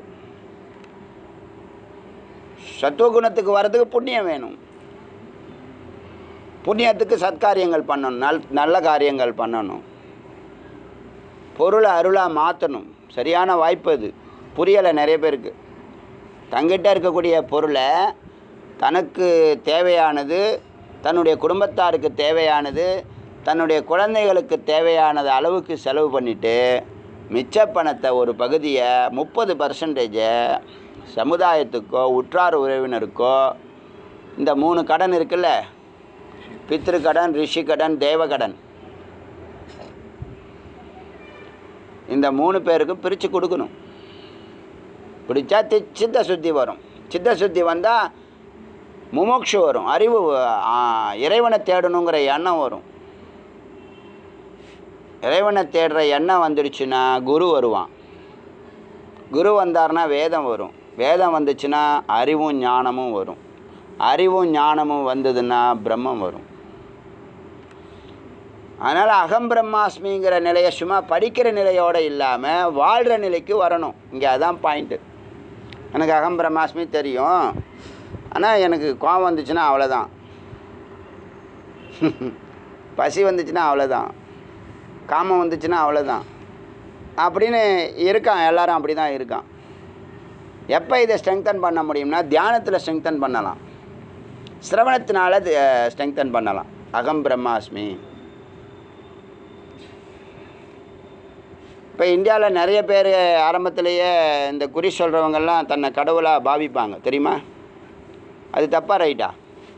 சத்துவ குணத்துக்கு வர்றதுக்கு புண்ணியம் வேணும் புண்ணியத்துக்கு சத்காரியங்கள் பண்ணணும் நல் நல்ல காரியங்கள் பண்ணணும் பொருளை அருளாக மாற்றணும் சரியான வாய்ப்பு அது புரியலை நிறைய பேருக்கு தங்கிட்ட இருக்கக்கூடிய பொருளை தனக்கு தேவையானது தன்னுடைய குடும்பத்தாருக்கு தேவையானது தன்னுடைய குழந்தைகளுக்கு தேவையானது அளவுக்கு செலவு பண்ணிவிட்டு மிச்ச பணத்தை ஒரு பகுதியை முப்பது பர்சன்டேஜை சமுதாயத்துக்கோ உற்றார் உறவினருக்கோ இந்த மூணு கடன் இருக்குல்ல பித்ரு கடன் ரிஷி கடன் தேவ கடன் இந்த மூணு பேருக்கும் பிரித்து கொடுக்கணும் பிடிச்சா தி சித்த சுத்தி வரும் சித்த சுத்தி வந்தால் முமோக்ஷு வரும் அறிவு ஆ, இறைவனை தேடணுங்கிற எண்ணம் வரும் இறைவனை தேடுற எண்ணம் வந்துடுச்சுன்னா குரு வருவான் குரு வந்தார்னா வேதம் வரும் வேதம் வந்துச்சுன்னா அறிவும் ஞானமும் வரும் அறிவும் ஞானமும் வந்ததுன்னா பிரம்மம் வரும் அதனால் அகம் பிரம்மாஸ்மிங்கிற நிலையை சும்மா படிக்கிற நிலையோடு இல்லாமல் வாழ்கிற நிலைக்கு வரணும் இங்கே அதான் பாயிண்ட்டு எனக்கு அகம் பிரம்மாஸ்மி தெரியும் ஆனால் எனக்கு கோவம் வந்துச்சுன்னா அவ்வளோதான் பசி வந்துச்சுன்னா அவ்வளோதான் காமம் வந்துச்சுன்னா அவ்வளோதான் அப்படின்னு இருக்கான் எல்லாரும் அப்படி தான் இருக்கான் எப்போ இதை ஸ்ட்ரெங்தன் பண்ண முடியும்னா தியானத்தில் ஸ்ட்ரெங்தன் பண்ணலாம் சிரவணத்தினால ஸ்ட்ரெங்தன் பண்ணலாம் அகம் பிரம்மாஸ்மி இப்போ இந்தியாவில் நிறைய பேர் ஆரம்பத்திலேயே இந்த குறி சொல்கிறவங்கெல்லாம் தன்னை கடவுளாக பாவிப்பாங்க தெரியுமா அது தப்பா ரைட்டா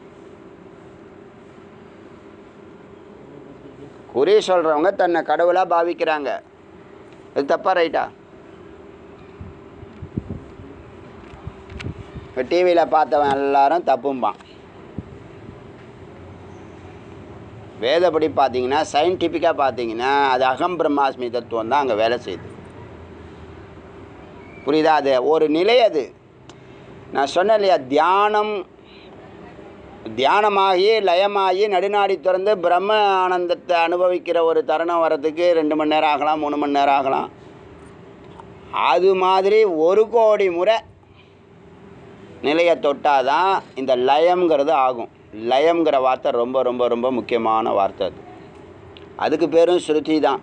குறி சொல்கிறவங்க தன்னை கடவுளாக பாவிக்கிறாங்க அது தப்பா ரைட்டா இப்போ டிவியில் பார்த்தவன் எல்லாரும் தப்பும்பான் வேதப்படி பார்த்தீங்கன்னா சயின்டிஃபிக்காக பார்த்தீங்கன்னா அது அகம் பிரம்மாஸ்மி தத்துவம் தான் அங்கே வேலை செய்யுது புரியுதா அது ஒரு நிலை அது நான் சொன்னேன் இல்லையா தியானம் தியானமாகி லயமாகி நடுநாடி திறந்து பிரம்ம ஆனந்தத்தை அனுபவிக்கிற ஒரு தருணம் வர்றதுக்கு ரெண்டு மணி நேரம் ஆகலாம் மூணு மணி நேரம் ஆகலாம் அது மாதிரி ஒரு கோடி முறை நிலையை தொட்டாதான் இந்த லயம்ங்கிறது ஆகும் லயம்ங்கிற வார்த்தை ரொம்ப ரொம்ப ரொம்ப முக்கியமான வார்த்தை அது அதுக்கு பேரும் ஸ்ருதி தான்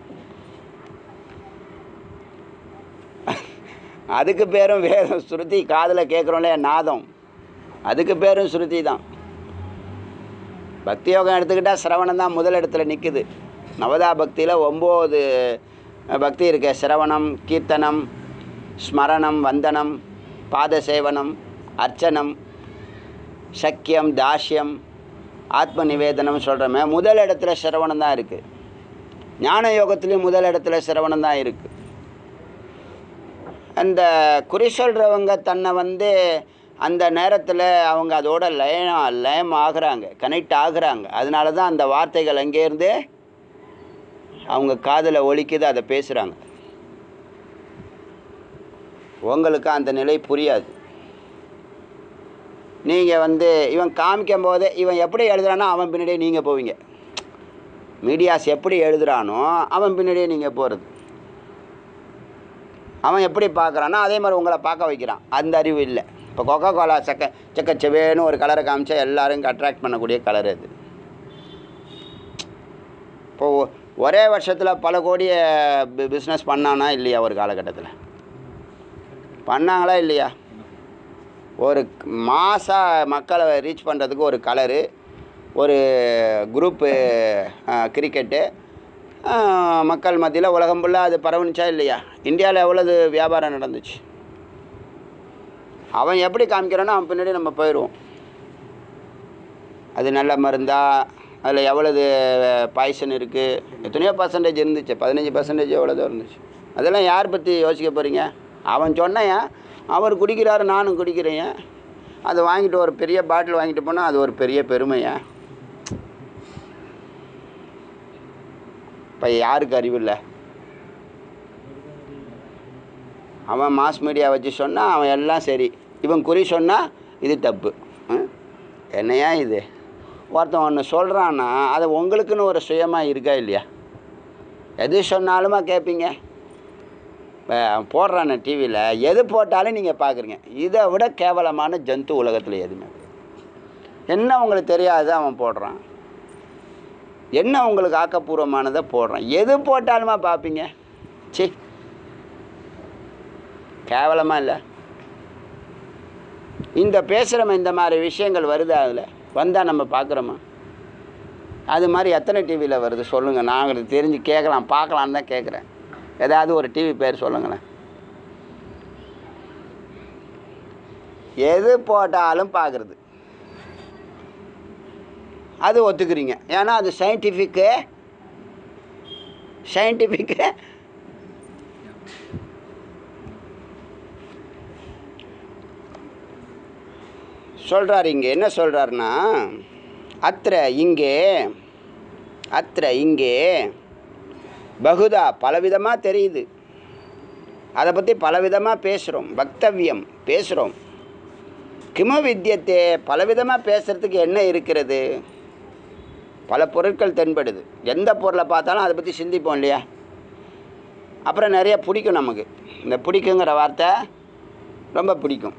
அதுக்கு பேரும் வேதம் ஸ்ருதி காதில் கேட்குறோம்ல நாதம் அதுக்கு பேரும் ஸ்ருதி தான் பக்தி யோகம் எடுத்துக்கிட்டால் சிரவணம் தான் முதல் இடத்துல நிற்குது நவதா பக்தியில் ஒம்பது பக்தி இருக்கு சிரவணம் கீர்த்தனம் ஸ்மரணம் வந்தனம் பாத சேவனம் அர்ச்சனம் சக்கியம் தாஷ்யம் ஆத்ம நிவேதனம் சொல்கிறோமே முதல் இடத்துல சிரவணம் தான் இருக்குது ஞான யோகத்துலேயும் முதல் இடத்துல சிரவணம் தான் இருக்குது அந்த குறி சொல்கிறவங்க தன்னை வந்து அந்த நேரத்தில் அவங்க அதோட லயம் லயம் ஆகுறாங்க கனெக்ட் ஆகுறாங்க அதனால தான் அந்த வார்த்தைகள் அங்கேருந்து அவங்க காதில் ஒலிக்குது அதை பேசுகிறாங்க உங்களுக்கு அந்த நிலை புரியாது நீங்கள் வந்து இவன் காமிக்கும் போதே இவன் எப்படி எழுதுறானோ அவன் பின்னாடியே நீங்கள் போவீங்க மீடியாஸ் எப்படி எழுதுறானோ அவன் பின்னாடியே நீங்கள் போகிறது அவன் எப்படி பார்க்குறானோ அதே மாதிரி உங்களை பார்க்க வைக்கிறான் அந்த அறிவு இல்லை இப்போ கொக்கோ கோலா சக்க செக்க செவேன்னு ஒரு கலரை காமிச்சா எல்லாரும் அட்ராக்ட் பண்ணக்கூடிய கலர் அது இப்போ ஒ- ஒரே வருஷத்தில் பல கோடியை பிஸ்னஸ் பண்ணானா இல்லையா ஒரு காலகட்டத்தில் பண்ணாங்களா இல்லையா ஒரு மாசாக மக்களை ரீச் பண்ணுறதுக்கு ஒரு கலரு ஒரு குரூப்பு கிரிக்கெட்டு மக்கள் மத்தியில் உலகம் ஃபுல்லாக அது பரவுனுச்சா இல்லையா இந்தியாவில் எவ்வளவு வியாபாரம் நடந்துச்சு அவன் எப்படி காமிக்கிறானோ அவன் பின்னாடி நம்ம போயிடுவோம் அது நல்ல மருந்தா அதில் எவ்வளவு பாய்சன் இருக்குது எத்தனையோ பர்சன்டேஜ் இருந்துச்சு பதினஞ்சு பர்சன்டேஜ் எவ்வளோ இருந்துச்சு அதெல்லாம் யார் பற்றி யோசிக்க போகிறீங்க அவன் சொன்னேன் அவர் குடிக்கிறாரு நானும் குடிக்கிறேன் அதை வாங்கிட்டு ஒரு பெரிய பாட்டில் வாங்கிட்டு போனால் அது ஒரு பெரிய பெருமையா இப்போ யாருக்கு அறிவு இல்லை அவன் மாஸ் மீடியா வச்சு சொன்னால் அவன் எல்லாம் சரி இவன் குறி சொன்னால் இது தப்பு ம்? என்னையா இது ஒருத்தன் ஒன்று சொல்கிறான்னா அது உங்களுக்குன்னு ஒரு சுயமாக இருக்கா இல்லையா எது சொன்னாலுமா கேட்பீங்க இப்போ போடுறானே டிவியில் எது போட்டாலும் நீங்கள் பார்க்குறீங்க இதை விட கேவலமான ஜந்து உலகத்தில் எதுவுமே கிடையாது. என்ன உங்களுக்கு தெரியாது அவன் போடுறான் என்ன உங்களுக்கு ஆக்கப்பூர்வமானதை போடுறான் எது போட்டாலுமா பார்ப்பீங்க சி கேவலமாக இல்லை இந்த பேசுகிறோம் இந்த மாதிரி விஷயங்கள் வருதா அதில் வந்தால் நம்ம பார்க்குறோமா அது மாதிரி எத்தனை டிவியில் வருது சொல்லுங்கள் நாங்கள் தெரிஞ்சு கேட்கலாம் பார்க்கலான்னு தான் கேட்குறேன் ஏதாவது ஒரு டிவி பேர் சொல்லுங்களேன் எது போட்டாலும் பார்க்குறது அது ஒத்துக்கிறீங்க ஏன்னா அது சயின்டிஃபிக்கு சயின்டிஃபிக்கு சொல்கிறார் இங்கே என்ன சொல்கிறாருன்னா அத்திர இங்கே அத்திர இங்கே பகுதா பலவிதமாக தெரியுது அதை பற்றி பலவிதமாக பேசுகிறோம் வக்தவியம் பேசுகிறோம் கிம வித்தியத்தே பலவிதமாக பேசுகிறதுக்கு என்ன இருக்கிறது பல பொருட்கள் தென்படுது எந்த பொருளை பார்த்தாலும் அதை பற்றி சிந்திப்போம் இல்லையா அப்புறம் நிறைய பிடிக்கும் நமக்கு இந்த பிடிக்குங்கிற வார்த்தை ரொம்ப பிடிக்கும்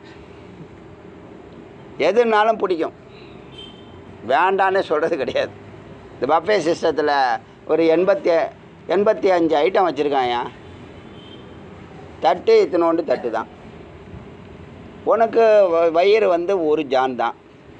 எதுனாலும் பிடிக்கும் வேண்டான்னு சொல்கிறது கிடையாது இந்த பஃபே சிஸ்டத்தில் ஒரு எண்பத்தி எண்பத்தி அஞ்சு ஐட்டம் வச்சுருக்காயா தட்டு இத்தினோண்டு தட்டு தான் உனக்கு வ- வயிறு வந்து ஒரு ஜான் தான்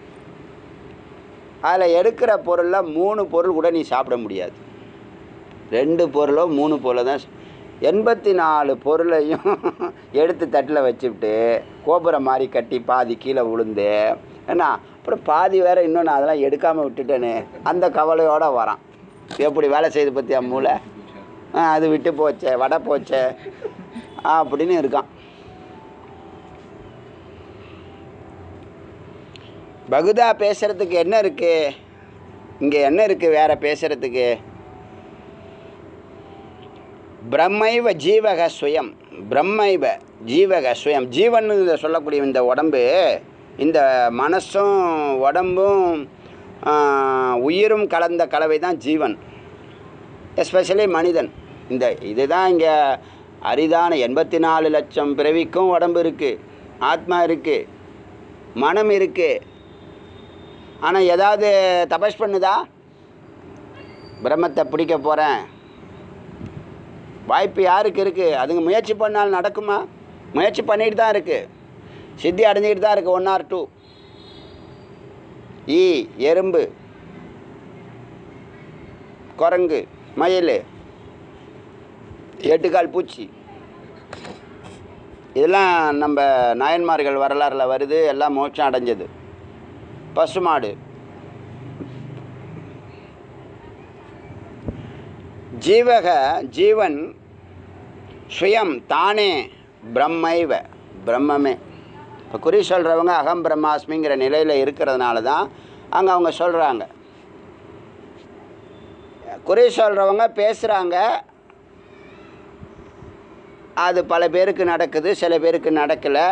அதில் எடுக்கிற பொருளில் மூணு பொருள் கூட நீ சாப்பிட முடியாது ரெண்டு பொருளோ மூணு பொருளோ தான் எண்பத்தி நாலு பொருளையும் எடுத்து தட்டில் வச்சுவிட்டு கோபுரம் மாதிரி கட்டி பாதி கீழே விழுந்து என்ன அப்புறம் பாதி வேற இன்னும் நான் அதெல்லாம் எடுக்காமல் விட்டுட்டேனே அந்த கவலையோடு வரான் எப்படி வேலை செய்து பற்றியா மூளை ஆ, அது விட்டு போச்சே வடை போச்சே அப்படின்னு இருக்கான் பகுதா பேசுகிறதுக்கு என்ன இருக்குது இங்கே என்ன இருக்குது வேற பேசுகிறதுக்கு பிரம்மைவ ஜீவக சுயம் பிரம்மைவ ஜீவக சுயம் ஜீவன் சொல்லக்கூடிய இந்த உடம்பு இந்த மனசும் உடம்பும் ஆ, உயிரும் கலந்த கலவை தான் ஜீவன் எஸ்பெஷலி மனிதன் இந்த இதுதான் இங்கே அரிதான எண்பத்தி நாலு லட்சம் பிறவிக்கும் உடம்பு இருக்குது ஆத்மா இருக்குது மனம் இருக்குது ஆனால் ஏதாவது தபஸ் பண்ணுதா பிரம்மத்தை பிடிக்க போகிறேன் வாய்ப்பு யாருக்கு இருக்குது அதுங்க முயற்சி பண்ணால் நடக்குமா முயற்சி பண்ணிட்டு தான் இருக்குது சித்தி அடைஞ்சிக்கிட்டு தான் இருக்குது ஒன் ஆர் டூ ஈ எறும்பு குரங்கு மயில் எட்டுக்கால் பூச்சி இதெல்லாம் நம்ம நாயன்மார்கள் வரலாறில் வருது எல்லாம் மோட்சம் அடைஞ்சது பசுமாடு ஜீவக ஜீவன் சுயம் தானே பிரம்மைவ பிரம்மமே இப்போ குறி சொல்கிறவங்க அகம் பிரம்மாஸ்மிங்கிற நிலையில் இருக்கிறதுனால தான் அங்கே அவங்க சொல்கிறாங்க குறி சொல்கிறவங்க பேசுகிறாங்க அது பல பேருக்கு நடக்குது சில பேருக்கு நடக்கலை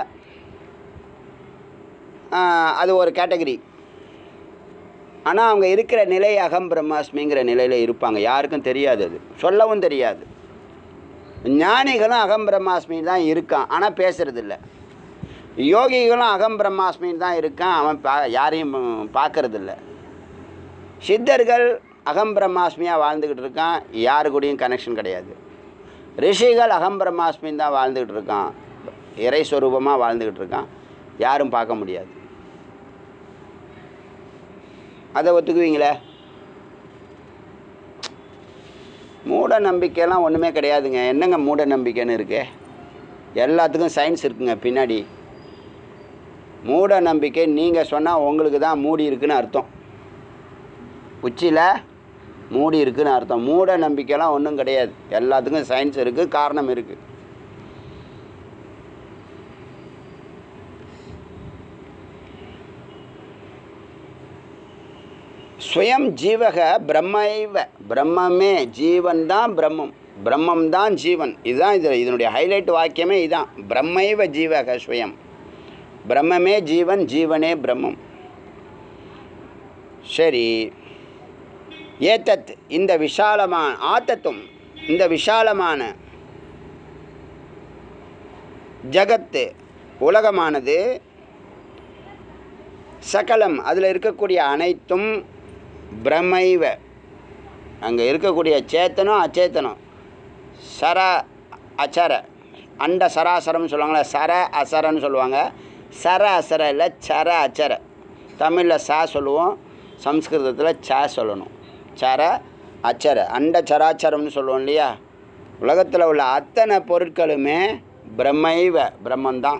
அது ஒரு கேட்டகரி ஆனால் அவங்க இருக்கிற நிலை அகம் பிரம்மாஸ்மிங்கிற நிலையில் இருப்பாங்க யாருக்கும் தெரியாது அது சொல்லவும் தெரியாது ஞானிகளும் அகம் பிரம்மாஸ்மி தான் இருக்கான் ஆனால் பேசுறதில்ல யோகிகளும் அகம் பிரம்மாஸ்மி தான் இருக்கான் அவன் பா யாரையும் பார்க்கறதில்ல சித்தர்கள் அகம் பிரம்மாஸ்மியாக வாழ்ந்துக்கிட்டு இருக்கான் யாரு கூடயும் கனெக்ஷன் கிடையாது ரிஷிகள் அகம் பிரம்மாஸ்மி தான் வாழ்ந்துக்கிட்டு இருக்கான் இறை சொரூபமாக வாழ்ந்துக்கிட்டு இருக்கான் யாரும் பார்க்க முடியாது அதை ஒத்துக்குவீங்களே மூட நம்பிக்கைலாம் ஒன்றுமே கிடையாதுங்க என்னங்க மூட நம்பிக்கைன்னு இருக்கு எல்லாத்துக்கும் சயின்ஸ் இருக்குங்க பின்னாடி மூட நம்பிக்கை நீங்கள் சொன்னால் உங்களுக்கு தான் மூடி இருக்குன்னு அர்த்தம் உச்சியில் மூடி இருக்குன்னு அர்த்தம் மூட நம்பிக்கைலாம் ஒன்றும் கிடையாது எல்லாத்துக்கும் சயின்ஸ் இருக்குது காரணம் இருக்குது ஸ்வயம் ஜீவக பிரம்மைவ பிரம்மமே ஜீவன் தான் பிரம்மம் பிரம்மம் தான் ஜீவன் இதுதான் இது இதனுடைய ஹைலைட் வாக்கியமே இதுதான் பிரம்மைவ ஜீவக ஸ்வயம் பிரம்மமே ஜீவன் ஜீவனே பிரம்மம் சரி ஏத்தத் இந்த விஷாலமான ஆத்தத்தும் இந்த விஷாலமான ஜகத்து உலகமானது சகலம் அதில் இருக்கக்கூடிய அனைத்தும் பிரமைவ அங்கே இருக்கக்கூடிய சேத்தனம் அச்சேத்தனம் சர அச்சர அண்ட சராசரம்னு சொல்லுவாங்களே சர அசரன்னு சொல்லுவாங்க சர அசர இல்லை சர அச்சர தமிழில் ச சொல்லுவோம் சம்ஸ்கிருதத்தில் ச சொல்லணும் சர அச்சர அண்ட சராச்சரம்னு சொல்லுவோம் இல்லையா உலகத்தில் உள்ள அத்தனை பொருட்களுமே பிரம்மைவ பிரம்மந்தான்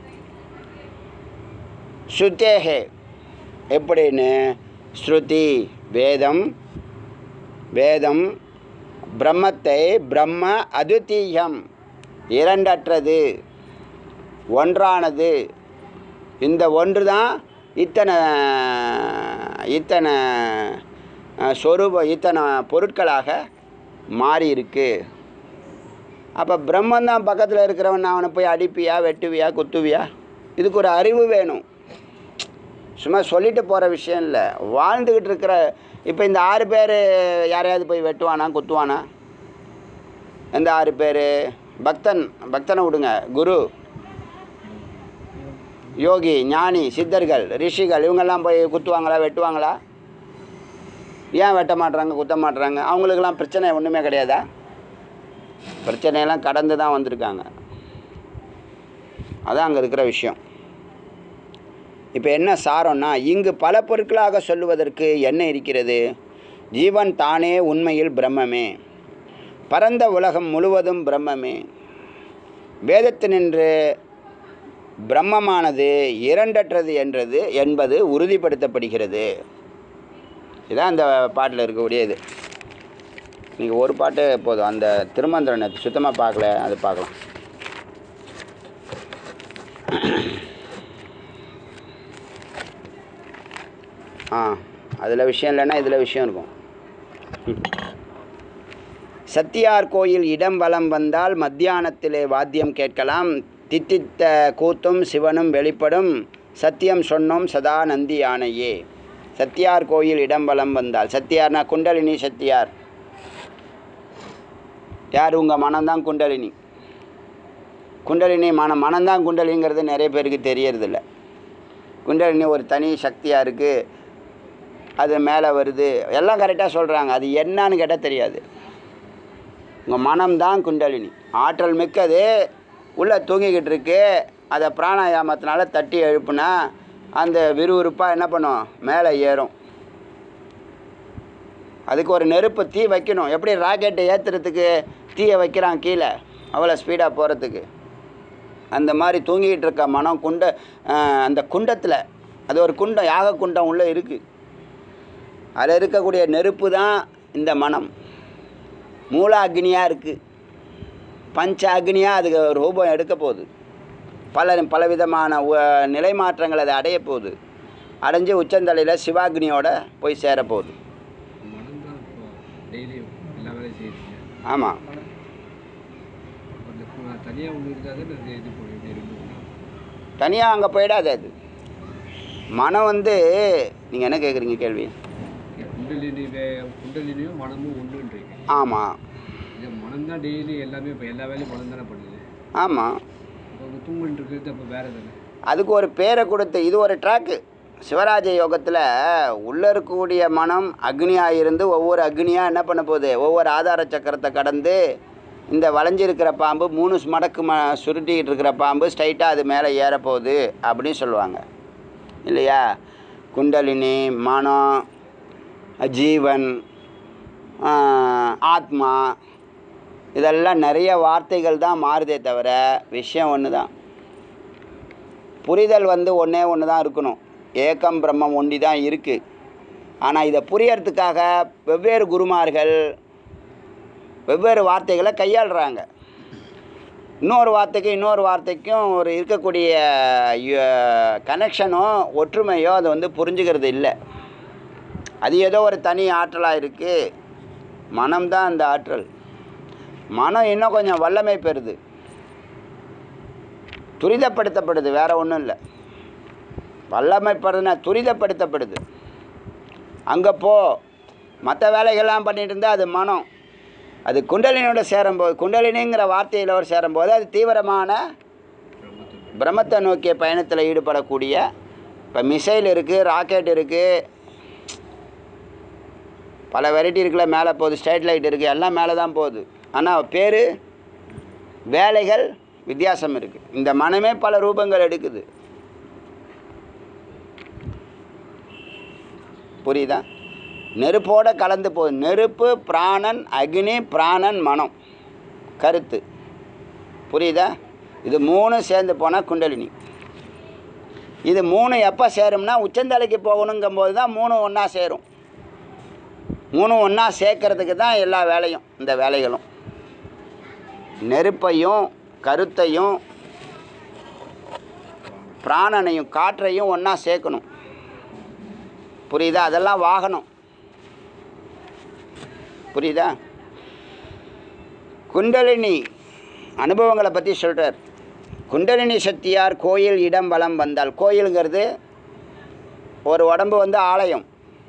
ஸ்ருத்தேகே எப்படின்னு ஸ்ருதி வேதம் வேதம் பிரம்மத்தை பிரம்ம அதுத்தீயம் இரண்டற்றது ஒன்றானது இந்த ஒன்று தான் இத்தனை இத்தனை அஹ், சொரூப இத்தனை பொருட்களாக மாறி இருக்கு அப்போ பிரம்மன் தான் பக்கத்தில் இருக்கிறவன் அவனை போய் அடிப்பியா வெட்டுவியா குத்துவியா இதுக்கு ஒரு அறிவு வேணும் சும்மா சொல்லிட்டு போகிற விஷயம் இல்லை வாழ்ந்துக்கிட்டு இருக்கிற இப்போ இந்த ஆறு பேர் யாரையாவது போய் வெட்டுவானா குத்துவானா எந்த ஆறு பேர் பக்தன் பக்தனை விடுங்க குரு யோகி ஞானி சித்தர்கள் ரிஷிகள் இவங்கெல்லாம் போய் குத்துவாங்களா வெட்டுவாங்களா ஏன் வெட்ட மாட்றாங்க குத்த மாட்றாங்க அவங்களுக்கெல்லாம் பிரச்சனை ஒன்றுமே கிடையாதா பிரச்சனையெல்லாம் கடந்து தான் வந்திருக்காங்க அதான் அங்கே இருக்கிற விஷயம் இப்போ என்ன சாரம்னா இங்கு பல பொருட்களாக சொல்லுவதற்கு என்ன இருக்கிறது ஜீவன் தானே உண்மையில் பிரம்மமே பரந்த உலகம் முழுவதும் பிரம்மமே வேதத்தினின்று பிரம்மமானது இரண்டற்றது என்றது என்பது உறுதிப்படுத்தப்படுகிறது இதான் அந்த பாட்டில் இருக்கக்கூடிய இது நீங்கள் ஒரு பாட்டு போதும் அந்த திருமந்திரம் நேத்து சுத்தமாக பார்க்கல அது பார்க்கலாம் ஆ அதில் விஷயம் இல்லைன்னா இதில் விஷயம் இருக்கும் சத்தியார் கோயில் இடம் வலம் வந்தால் மத்தியானத்திலே வாத்தியம் கேட்கலாம் தித்தித்த கூத்தும் சிவனும் வெளிப்படும் சத்தியம் சொன்னோம் சதா நந்தி யானையே சத்தியார் கோயில் இடம் வலம் வந்தால் சத்தியார்னா குண்டலினி சத்தியார் யார் உங்கள் மனம்தான் குண்டலினி குண்டலினி மனம் மனம்தான் குண்டலிங்கிறது நிறைய பேருக்கு தெரியறதில்ல குண்டலினி ஒரு தனி சக்தியாக இருக்குது அது மேலே வருது எல்லாம் கரெக்டாக சொல்கிறாங்க அது என்னன்னு கேட்டால் தெரியாது உங்கள் மனம்தான் குண்டலினி ஆற்றல் மிக்கது உள்ளே தூங்கிக்கிட்டு இருக்கு அதை பிராணாயாமத்தினால தட்டி எழுப்புனா அந்த விறுவிறுப்பாக என்ன பண்ணும் மேலே ஏறும் அதுக்கு ஒரு நெருப்பு தீ வைக்கணும் எப்படி ராக்கெட்டை ஏற்றுறதுக்கு தீயை வைக்கிறான் கீழே அவ்வளோ ஸ்பீடாக போகிறதுக்கு அந்த மாதிரி தூங்கிக்கிட்டு இருக்க மனம் குண்ட அஹ், அந்த குண்டத்தில் அது ஒரு குண்டம் யாக குண்டம் உள்ளே இருக்குது அதில் இருக்கக்கூடிய நெருப்பு தான் இந்த மனம் மூல அக்னியாக இருக்குது பஞ்ச அக்னியாக அதுக்கு ரூபம் எடுக்க போகுது பல பலவிதமான உ- நிலை மாற்றங்கள் அதை அடைய போகுது அடைஞ்சு உச்சந்தலையில் சிவாக்னியோட போய் சேரப்போகுது மனம் தான் இப்போ டெய்லி எல்லா வேலையும் செய்யுதுங்க ஆமாம் அந்த தனியாக ஒன்று இருந்தால் தான் அது இது போய் இப்படி இருக்குங்களா தனியாக அங்கே போயிடாது அது மனம் வந்து நீங்கள் என்ன கேட்குறீங்க கேள்வி குண்டலினி வே குண்டலினியும் மனமும் ஒன்றுன்றீங்க ஆமாம் இது மனம் தான் டெய்லி எல்லாமே இப்போ எல்லா வேலையும் மனம் தானே பண்ணுது ஆமாம் இப்போ அவங்க தூங்கிட்டு இருக்கிறது அப்போ வேறு தானே அதுக்கு ஒரு பேரை கொடுத்து இது ஒரு ட்ராக்கு சிவராஜ யோகத்தில் உள்ளே இருக்கக்கூடிய மனம் அக்னியாக இருந்து ஒவ்வொரு அக்னியாக என்ன பண்ண போகுது ஒவ்வொரு ஆதார சக்கரத்தை கடந்து இந்த வளைஞ்சிருக்கிற பாம்பு மூணு மடக்கு ம சுருட்டிக்கிட்டு இருக்கிற பாம்பு ஸ்ட்ரைட்டாக அது மேலே ஏறப்போகுது அப்படின்னு சொல்லுவாங்க இல்லையா குண்டலினி மனம் ஜீவன் ஆஹ், ஆத்மா இதெல்லாம் நிறைய வார்த்தைகள் தான் மாறுதே தவிர விஷயம் ஒன்று தான் புரிதல் வந்து ஒன்றே ஒன்று தான் இருக்கணும் ஏக்கம் பிரம்மம் ஒண்டி தான் இருக்குது ஆனால் இதை புரியறதுக்காக வெவ்வேறு குருமார்கள் வெவ்வேறு வார்த்தைகளை கையாளுறாங்க இன்னொரு வார்த்தைக்கு இன்னொரு வார்த்தைக்கும் ஒரு இருக்கக்கூடிய கனெக்ஷனோ ஒற்றுமையோ அதை வந்து புரிஞ்சுக்கிறது இல்லை அது ஏதோ ஒரு தனி ஆற்றலாக இருக்குது மனம்தான் அந்த ஆற்றல் மனம் இன்னும் கொஞ்சம் வல்லமை பெறுது துரிதப்படுத்தப்படுது வேற ஒன்றும் இல்லை வல்லமைப்படுதுன்னா துரிதப்படுத்தப்படுது அங்கே போ மற்ற வேலைகள்லாம் பண்ணிட்டு இருந்தால் அது மனம் அது குண்டலினியோட சேரும்போது குண்டலினிங்கிற வார்த்தையிலோடு சேரும்போது அது தீவிரமான பிரம்மத்தை நோக்கிய பயணத்தில் ஈடுபடக்கூடிய இப்போ மிசைல் இருக்குது ராக்கெட் இருக்குது பல வெரைட்டி இருக்குல்ல மேலே போகுது ஸ்ட்ரைட் லைட் இருக்குது எல்லாம் மேலே தான் போகுது ஆனால் பேர் வேலைகள் வித்தியாசம் இருக்குது இந்த மனமே பல ரூபங்கள் எடுக்குது புரியுதா நெருப்போட கலந்து போகுது நெருப்பு பிராணன் அக்னி பிராணன் மனம் கருத்து புரியுதா இது மூணு சேர்ந்து போனால் குண்டலினி இது மூணு எப்போ சேரும்னா உச்சந்தலைக்கு போகணுங்கும்போது தான் மூணு ஒன்றா சேரும் மூணு ஒன்றா சேர்க்கறதுக்கு தான் எல்லா வேலையும் இந்த வேலைகளும் நெருப்பையும் கருத்தையும் பிராணனையும் காற்றையும் ஒன்றா சேர்க்கணும் புரியுதா அதெல்லாம் வாகனம் புரியுதா குண்டலினி அனுபவங்களை பற்றி சொல்கிறார் குண்டலினி சக்தியார் கோயில் இடம் வலம் வந்தால் கோயிலுங்கிறது ஒரு உடம்பு வந்து ஆலயம்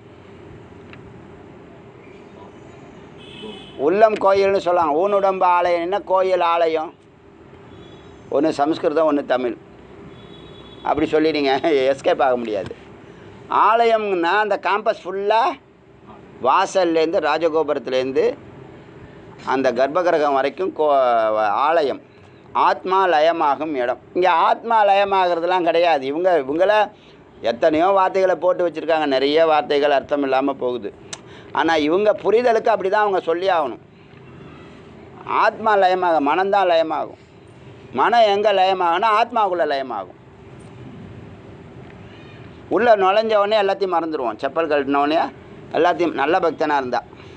உள்ளம் கோயில்னு சொல்லுவாங்க ஊனுடம்பு ஆலயம் என்ன கோயில் ஆலயம் ஒன்று சம்ஸ்கிருதம் ஒன்று தமிழ் அப்படி சொல்லி நீங்கள் எஸ்கேப் ஆக முடியாது ஆலயம்னா அந்த காம்பஸ் ஃபுல்லாக வாசல்லேருந்து ராஜகோபுரத்துலேருந்து அந்த கர்ப்பகிரகம் வரைக்கும் கோ ஆலயம் ஆத்மா லயமாகும் இடம் இங்கே ஆத்மா லயமாகிறதுலாம் கிடையாது இவங்க இவங்கள எத்தனையோ வார்த்தைகளை போட்டு வச்சுருக்காங்க நிறைய வார்த்தைகள் அர்த்தம் இல்லாமல் போகுது ஆனால் இவங்க புரிதலுக்கு அப்படி தான் அவங்க சொல்லி ஆகணும் ஆத்மா லயமாக மனம்தான் லயமாகும் மனம் எங்கே லயமாகும்னா ஆத்மாவுக்குள்ளே லயமாகும் உள்ளே நுழைஞ்ச உடனே எல்லாத்தையும் மறந்துடுவோம் செப்பல் கழட்டின உடனே எல்லாத்தையும் நல்ல பக்தனாக இருந்தா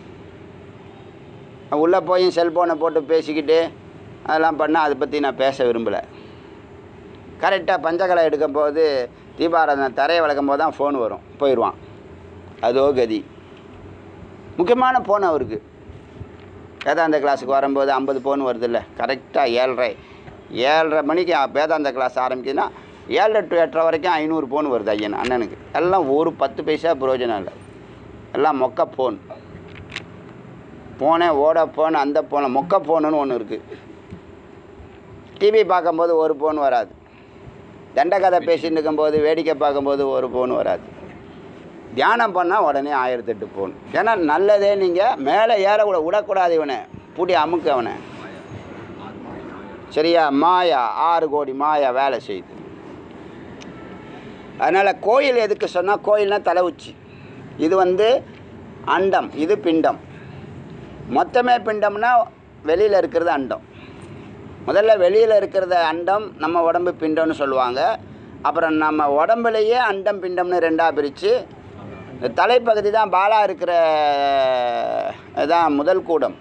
உள்ளே போய் செல்ஃபோனை போட்டு பேசிக்கிட்டு அதெல்லாம் பண்ணால் அதை பற்றி நான் பேச விரும்பலை கரெக்டாக பஞ்சகலை எடுக்கும் போது தீபாராதனை தரையை விளக்கும் போது தான் ஃபோன் வரும் போயிடுவான் அதோ கதி முக்கியமான ஃபோன் அவருக்கு வேதாந்த கிளாஸுக்கு வரும்போது ஐம்பது ஃபோன் வருதுல்ல கரெக்டாக ஏழரை ஏழரை மணிக்கு வேதாந்த கிளாஸ் ஆரம்பிக்குதுன்னா ஏழரை டு எட்டரை வரைக்கும் ஐநூறு ஃபோன் வருது ஐயன் அண்ணனுக்கு எல்லாம் ஒரு பத்து பைசா பிரயோஜனம் இல்லை எல்லாம் மொக்க ஃபோன் ஃபோனே ஓட ஃபோன் அந்த ஃபோனை மொக்க ஃபோனுன்னு ஒன்று இருக்குது டிவி பார்க்கும்போது ஒரு ஃபோன் வராது தண்டக்கதை பேசிட்டு இருக்கும்போது வேடிக்கை பார்க்கும்போது ஒரு ஃபோன் வராது தியானம் பண்ணால் உடனே ஆயிரத்தெட்டு ஃபோன் ஏன்னா நல்லதே நீங்கள் மேலே ஏற விட விடக்கூடாது இவனை பூட்டி அமுக்கு அவனை சரியா மாயா ஆறு கோடி மாயா வேலை செய்யுது அதனால் கோயில் எதுக்கு சொன்னால் கோயில்னா தலை உச்சி இது வந்து அண்டம் இது பிண்டம் மொத்தமே பிண்டம்னா வெளியில் இருக்கிறது அண்டம் முதல்ல வெளியில் இருக்கிறத அண்டம் நம்ம உடம்பு பிண்டம்னு சொல்லுவாங்க அப்புறம் நம்ம உடம்புலையே அண்டம் பிண்டம்னு ரெண்டாக பிரித்து இந்த தலைப்பகுதி தான் பாலா இருக்கிற இதான் முதல் கூடம்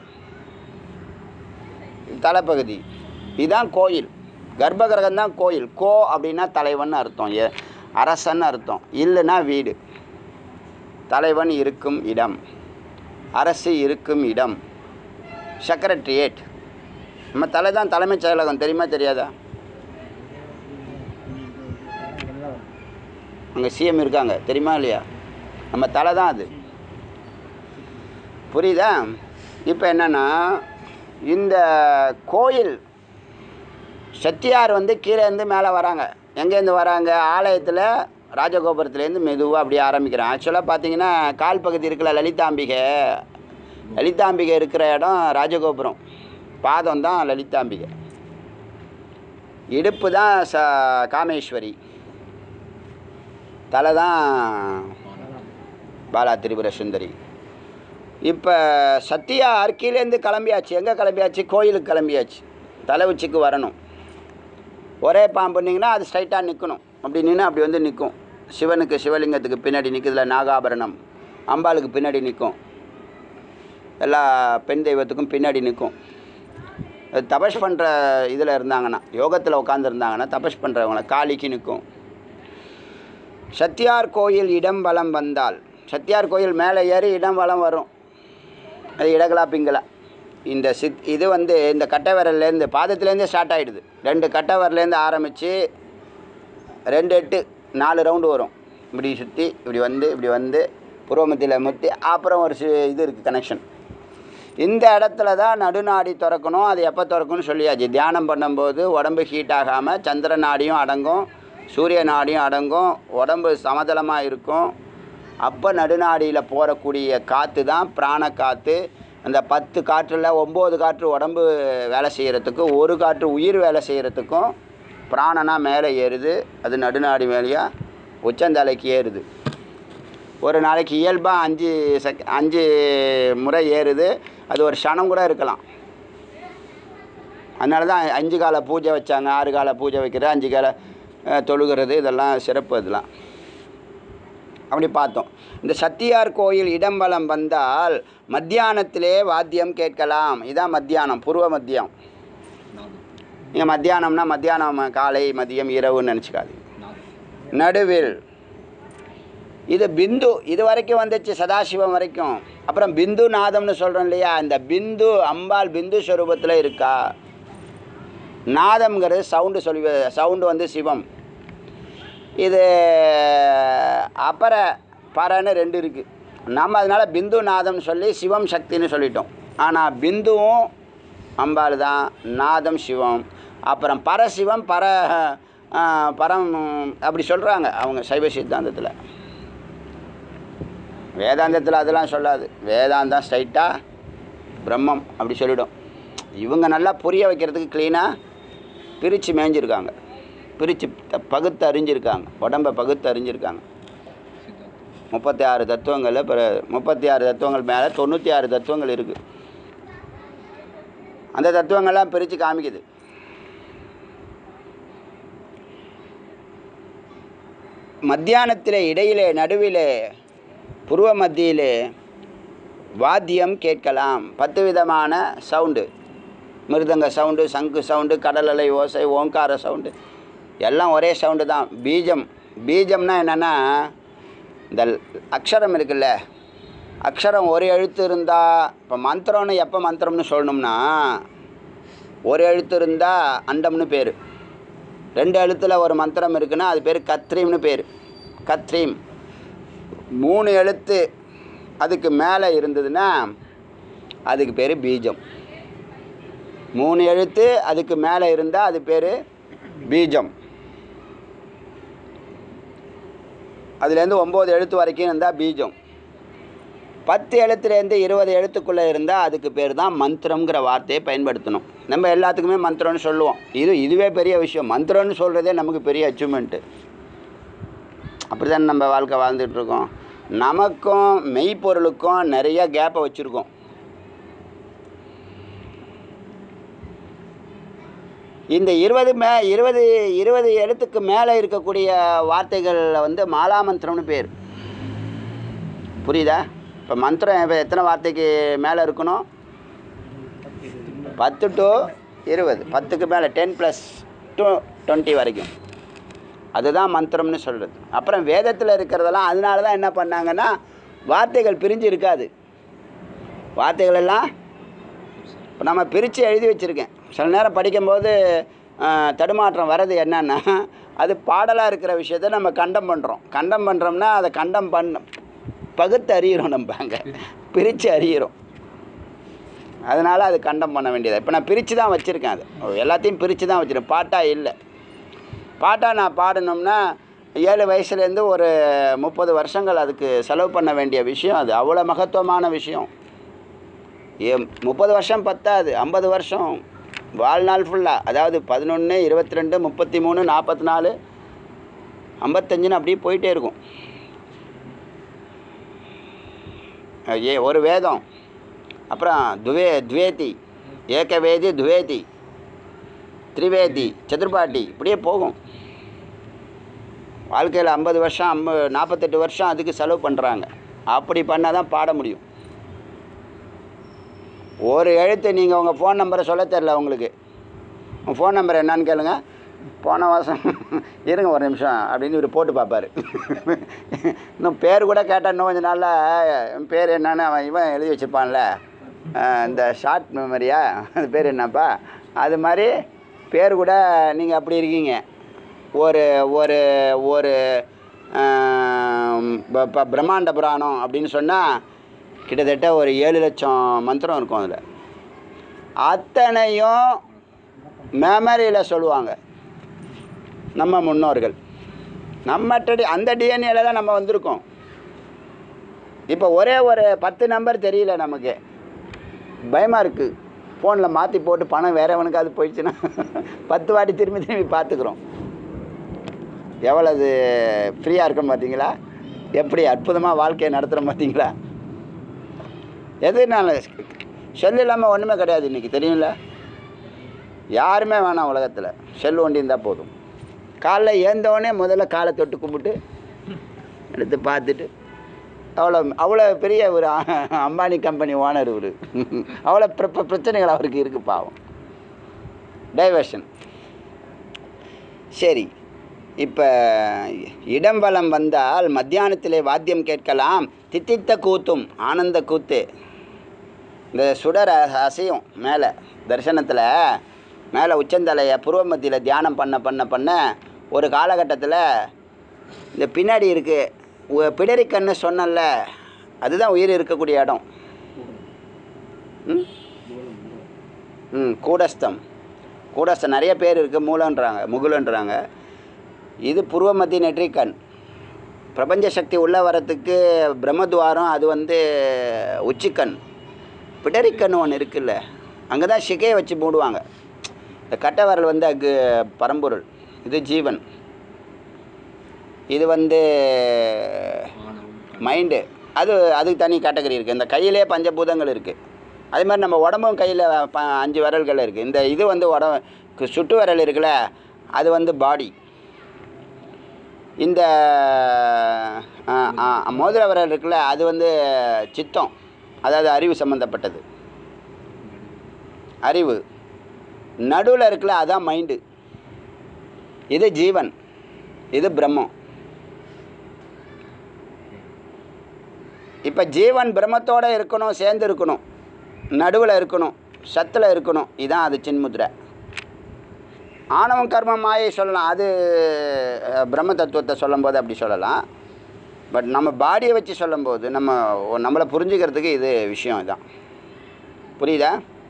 தலைப்பகுதி இதுதான் கோயில் கர்ப்பகிரகம் தான் கோயில் கோ அப்படின்னா தலைவன் அர்த்தம் ஏ அரசன் அர்த்தம் இல்லைன்னா வீடு தலைவன் இருக்கும் இடம் அரசு இருக்கும் இடம் செக்ரட்டரியேட் நம்ம தலை தான் தலைமைச் செயலகம் தெரியுமா தெரியாதா அங்கே சிஎம் இருக்காங்க தெரியுமா இல்லையா நம்ம தலை தான் அது புரியுதா இப்போ என்னென்னா இந்த கோயில் செட்டியார் வந்து கீழே இருந்து மேலே வராங்க எங்கேருந்து வராங்க ஆலயத்தில் ராஜகோபுரத்துலேருந்து மெதுவாக அப்படியே ஆரம்பிக்கிறேன் ஆக்சுவலாக பார்த்தீங்கன்னா கால் பகுதி இருக்குல்ல லலிதாம்பிகை லலிதாம்பிகை இருக்கிற இடம் ராஜகோபுரம் பாதம் தான் லலிதாம்பிகை இடுப்பு தான் ச காமேஸ்வரி தலை தான் பாலா திரிபுர சுந்தரி இப்போ சத்யா அர்க்கிலேருந்து கிளம்பியாச்சு எங்கே கிளம்பியாச்சு கோயிலுக்கு கிளம்பியாச்சு தலை உச்சிக்கு வரணும் ஒரே பாம்புனிங்கன்னா அது ஸ்ட்ரைட்டாக நிற்கணும் அப்படி நின்று அப்படி வந்து நிற்கும் சிவனுக்கு சிவலிங்கத்துக்கு பின்னாடி நிற்குதுல நாகாபரணம் அம்பாளுக்கு பின்னாடி நிற்கும் எல்லா பெண் தெய்வத்துக்கும் பின்னாடி நிற்கும் அது தபஸ் பண்ணுற இதில் இருந்தாங்கன்னா யோகத்தில் உட்காந்துருந்தாங்கன்னா தபஸ் பண்ணுறவங்கள காளிக்கு நிற்கும் சத்யார் கோயில் இடம் வலம் வந்தால் சத்யார் கோயில் மேலே ஏறி இடம் வலம் வரும் அது இடகலா பிங்களா இந்த சித் இது வந்து இந்த கட்டை விரல்லேருந்து பாதத்துலேருந்தே ஸ்டார்ட் ஆகிடுது ரெண்டு கட்டை விரல்லேருந்து ஆரம்பித்து ரெண்டு எட்டு நாலு ரவுண்டு வரும் இப்படி சுற்றி இப்படி வந்து இப்படி வந்து புருவமத்தியில் முத்தி அப்புறம் ஒரு சி இது இருக்குது கனெக்ஷன் இந்த இடத்துல தான் நடுநாடி திறக்கணும் அது எப்போ திறக்கும்னு சொல்லியாச்சு தியானம் பண்ணும்போது உடம்பு ஹீட் ஆகாமல் சந்திர நாடியும் அடங்கும் சூரிய நாடியும் அடங்கும் உடம்பு சமதளமாக இருக்கும் அப்போ நடுநாடியில் போகக்கூடிய காற்று தான் பிராண காற்று அந்த பத்து காற்றில் ஒம்பது காற்று உடம்பு வேலை செய்கிறதுக்கு ஒரு காற்று உயிர் வேலை செய்கிறதுக்கும் பிராணனா மேலே ஏறுது அது நடுநாடி மேலேயாக உச்சந்தலைக்கு ஏறுது ஒரு நாளைக்கு இயல்பாக அஞ்சு செக் அஞ்சு முறை ஏறுது அது ஒரு க்ஷணம் கூட இருக்கலாம் அதனால தான் அஞ்சு கால பூஜை வச்சாங்க ஆறு கால பூஜை வைக்கிறது அஞ்சு கால அஹ், தொழுகிறது இதெல்லாம் சிறப்பு இதெல்லாம் அப்படி பார்த்தோம் இந்த சத்தியார் கோயில் இடம்பலம் வந்தால் மத்தியானத்திலே வாத்தியம் கேட்கலாம் இதான் மத்தியானம் பூர்வ மத்தியம் நாதம் நீங்கள் மத்தியானம்னா மத்தியானம் காலை மதியம் இரவுன்னு நினச்சிக்காதீங்க நாதம் நடுவில் இது பிந்து இது வரைக்கும் வந்துச்சு சதாசிவம் வரைக்கும் அப்புறம் பிந்து நாதம்னு சொல்கிறோம் இல்லையா இந்த பிந்து அம்பாள் பிந்து ஸ்வரூபத்தில் இருக்கா நாதம்ங்கிறது சவுண்டு சொல்லி சவுண்டு வந்து சிவம் இது அபர பரன்னு ரெண்டு இருக்குது நம்ம அதனால் பிந்து நாதம்னு சொல்லி சிவம் சக்தின்னு சொல்லிட்டோம் ஆனால் பிந்துவும் அம்பாள் தான் நாதம் சிவம் அப்புறம் பரசிவம் பர ஆ, பரம் அப்படி சொல்கிறாங்க அவங்க சைவ சித்தாந்தத்தில் வேதாந்தத்தில் அதெல்லாம் சொல்லாது வேதாந்தம் ஸ்ட்ரைட்டாக பிரம்மம் அப்படி சொல்லிடும் இவங்க நல்லா புரிய வைக்கிறதுக்கு க்ளீனாக பிரித்து மேய்ஞ்சிருக்காங்க பிரித்து பகுத்து அறிஞ்சிருக்காங்க உடம்பை பகுத்து அறிஞ்சிருக்காங்க சித்தாந்தம் முப்பத்தி ஆறு தத்துவங்களில் பிற முப்பத்தி ஆறு தத்துவங்கள் மேலே தொண்ணூற்றி ஆறு தத்துவங்கள் இருக்குது அந்த தத்துவங்கள்லாம் பிரித்து காமிக்குது மத்தியானத்தில் இடையிலே நடுவிலே புருவ மத்தியிலே வாத்தியம் கேட்கலாம் பத்து விதமான சவுண்டு மிருதங்க சவுண்டு சங்கு சவுண்டு கடல் அலை ஓசை ஓங்கார சவுண்டு எல்லாம் ஒரே சவுண்டு தான் பீஜம் பீஜம்னா என்னென்னா இந்த அக்ஷரம் இருக்குல்ல அக்ஷரம் ஒரு எழுத்து இருந்தால் இப்போ மந்திரம்னு எப்போ மந்திரம்னு சொல்லணும்னா ஒரு எழுத்து இருந்தால் அண்டம்னு பேர் ரெண்டு எழுத்தில் ஒரு மந்திரம் இருக்குன்னா அது பேர் கத்ரீம்னு பேர் கத்ரீம் மூணு எழுத்து அதுக்கு மேலே இருந்ததுன்னா அதுக்கு பேர் பீஜம் மூணு எழுத்து அதுக்கு மேலே இருந்தால் அது பேர் பீஜம் அதுலேருந்து ஒம்பது எழுத்து வரைக்கும் இருந்தால் பீஜம் பத்து எழுத்துலேருந்து இருபது எழுத்துக்குள்ளே இருந்தால் அதுக்கு பேர் தான் மந்திரம்ங்கிற வார்த்தையை பயன்படுத்தணும் நம்ம எல்லாத்துக்குமே மந்திரம்னு சொல்லுவோம் இது இதுவே பெரிய விஷயம் மந்திரம்னு சொல்கிறதே நமக்கு பெரிய அச்சீவ்மெண்ட்டு அப்படி தான் நம்ம வாழ்க்கை வாழ்ந்துட்டு இருக்கோம் நமக்கும் மெய்ப்பொருளுக்கும் நிறைய கேப்பை வச்சுருக்கோம் இந்த இருபது மே இருபது இருபது எழுத்துக்கு மேலே இருக்கக்கூடிய வார்த்தைகளில் வந்து மாலாமந்திரம்னு பேர் புரியுதா இப்போ மந்திரம் இப்போ எத்தனை வார்த்தைக்கு மேலே இருக்கணும் பத்து டு இருபது பத்துக்கு மேலே டென் ப்ளஸ் டு டுவெண்ட்டி வரைக்கும் அதுதான் மந்திரம்னு சொல்கிறது அப்புறம் வேதத்தில் இருக்கிறதெல்லாம் அதனால தான் என்ன பண்ணாங்கன்னா வார்த்தைகள் பிரிஞ்சு இருக்காது வார்த்தைகள் எல்லாம் இப்போ நம்ம பிரித்து எழுதி வச்சுருக்கேன் சில நேரம் படிக்கும்போது ஆஹ், தடுமாற்றம் வர்றது என்னன்னா அது பாடலாக இருக்கிற விஷயத்த நம்ம கண்டம் பண்ணுறோம் கண்டம் பண்ணுறோம்னா அதை கண்டம் பண்ண பகுத்து அறிகிறோம் நம்ம அங்கே பிரித்து அறிகிறோம் அதனால் அது கண்டம் பண்ண வேண்டியது இப்போ நான் பிரித்து தான் வச்சுருக்கேன் அது எல்லாத்தையும் பிரித்து தான் வச்சுருக்கேன் பாட்டாக இல்லை பாட்டாக நான் பாடணும்னா ஏழு வயசுலேருந்து ஒரு முப்பது வருஷங்கள் அதுக்கு செலவு பண்ண வேண்டிய விஷயம் அது அவ்வளோ மகத்துவமான விஷயம் ஏ முப்பது வருஷம் பத்தாது ஐம்பது வருஷம் வாழ்நாள் ஃபுல்லாக அதாவது பதினொன்று இருபத்தி ரெண்டு முப்பத்தி மூணு நாற்பத்தி நாலு ஐம்பத்தஞ்சுன்னு அப்படியே போயிட்டே இருக்கும் ஏ ஒரு வேதம் அப்புறம் துவே துவேதி ஏகவேதி துவேதி திரிவேதி சதுர்பாட்டி இப்படியே போகும் வாழ்க்கையில் ஐம்பது வருஷம் ஐம்ப நாற்பத்தெட்டு வருஷம் அதுக்கு செலவு பண்ணுறாங்க அப்படி பண்ணால் தான் பாட முடியும் ஒரு எழுத்து நீங்கள் உங்கள் ஃபோன் நம்பரை சொல்ல தெரில உங்களுக்கு உங்கள் ஃபோன் நம்பர் என்னன்னு கேளுங்க போன வருஷம் இருங்க ஒரு நிமிஷம் அப்படின்னு இவர் போட்டு பார்ப்பாரு இன்னும் பேர் கூட கேட்டால் இன்னும் கொஞ்சம் நாளில் என் பேர் என்னன்னு அவன் இவன் எழுதி வச்சுருப்பான்ல அஹ் இந்த ஷார்ட் மெமரியா அது பேர் என்னப்பா அது மாதிரி பேர் கூட நீங்கள் அப்படி இருக்கீங்க ஒரு ஒரு ஒரு ஆம், ப- ப- பிரம்மாண்ட புராணம் அப்படின்னு சொன்னால் கிட்டத்தட்ட ஒரு ஏழு லட்சம் மந்திரம் இருக்கும் அதில் அத்தனையும் மெமரியில் சொல்லுவாங்க நம்ம முன்னோர்கள் நம்ம டி அந்த டிஎன்ஏல தான் நம்ம வந்திருக்கோம் இப்போ ஒரே ஒரு பத்து நம்பர் தெரியல நமக்கு பயமாக இருக்குது ஃபோனில் மாற்றி போட்டு பணம் வேறவனுக்காவது போயிடுச்சுன்னா பத்து வாட்டி திரும்பி திரும்பி பார்த்துக்குறோம் எவ்வளவு ஃப்ரீயாக இருக்கும் பார்த்தீங்களா எப்படி அற்புதமாக வாழ்க்கையை நடத்துகிறோம் பார்த்தீங்களா எதுனால செல் இல்லாமல் ஒன்றுமே கிடையாது இன்றைக்கி தெரியும்ல யாருமே வேணாம் உலகத்தில் செல் ஒண்டி இருந்தால் போதும் காலைல ஏந்தவொடனே முதல்ல காலை தொட்டு கும்பிட்டு எடுத்து பார்த்துட்டு அவ்வளோ அவ்வளோ பெரிய ஒரு அ- அம்பானி கம்பெனி ஓனர் இவர் அவ்வளோ பிர பிர- பிரச்சனைகள் அவருக்கு இருக்குது பாவம் டைவர்ஷன் சரி இப்போ இடம் வலம் வந்தால் மத்தியானத்திலே வாத்தியம் கேட்கலாம் தித்தித்த கூத்தும் ஆனந்த கூத்து இந்த சுடர் அ- அசையும் மேலே தரிசனத்தில் மேலே உச்சந்தலையை புருவ மத்தியில் தியானம் பண்ண பண்ண பண்ண ஒரு காலகட்டத்தில் இந்த பின்னாடி இருக்குது பிடரி கண்ணு சொன்னல அதுதான் உயிர் இருக்கக்கூடிய இடம் ம் ம் கூடஸ்தம் கூடஸ்தம் நிறைய பேர் இருக்குது மூலன்றாங்க முகுலன்றாங்க இது புருவ மத்திய நெற்றிக்கண் பிரபஞ்ச சக்தி உள்ளே வரத்துக்கு பிரம்மத்வாரம் அது வந்து உச்சிக்கண் பிடரிக்கண் ஒன்று இருக்குல்ல அங்கே தான் சிகையை வச்சு மூடுவாங்க இந்த கட்டை விரல் வந்து அங்கு பரம்பொருள் இது ஜீவன் இது வந்து ஆணவம் மைண்டு அது அதுக்கு தனி கேட்டகரி இருக்குது இந்த கையிலே பஞ்சபூதங்கள் இருக்குது அதே மாதிரி நம்ம உடம்பும் கையில் ப அஞ்சு விரல்கள் இருக்குது இந்த இது வந்து உடம்பு சுட்டு விரல் இருக்குல்ல அது வந்து பாடி இந்த ஆ, ஆ, மோதிர விரல் இருக்குல்ல அது வந்து சித்தம் அதாவது அறிவு சம்மந்தப்பட்டது அறிவு நடுவில் இருக்குல்ல அதான் மைண்டு இது ஜீவன் இது பிரம்மம் இப்போ ஜீவன் பிரம்மத்தோட இருக்கணும் சேர்ந்து இருக்கணும் நடுவில் இருக்கணும் சத்தில் இருக்கணும் இதான் அது சின்முத்ரை ஆணவம் கர்மம் மாயை சொல்லலாம் அது அஹ், பிரம்ம தத்துவத்தை சொல்லும்போது அப்படி சொல்லலாம் பட் நம்ம பாடியை வச்சு சொல்லும்போது நம்ம நம்மளை புரிஞ்சுக்கிறதுக்கு இது விஷயம் இதான் புரியுதா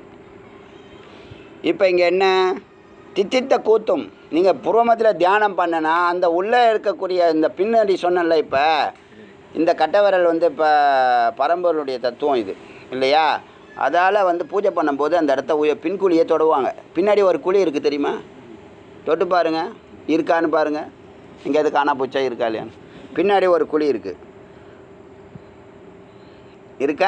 இப்போ இங்கே என்ன தித்தித்த கூத்தும் நீங்கள் பூர்வமத்தில் தியானம் பண்ணனா அந்த உள்ளே இருக்கக்கூடிய இந்த பின்னாடி சொன்னல இப்போ இந்த கட்டவிரல் வந்து இப்போ பரம்பொருளுடைய தத்துவம் இது இல்லையா அதால் வந்து பூஜை பண்ணும்போது அந்த இடத்த உய பின்குழியை தொடுவாங்க பின்னாடி ஒரு குழி இருக்குது தெரியுமா தொட்டு பாருங்க இருக்கான்னு பாருங்க இங்கே எது காணா பூச்சா இருக்கா இல்லையான்னு பின்னாடி ஒரு குழி இருக்குது இருக்கா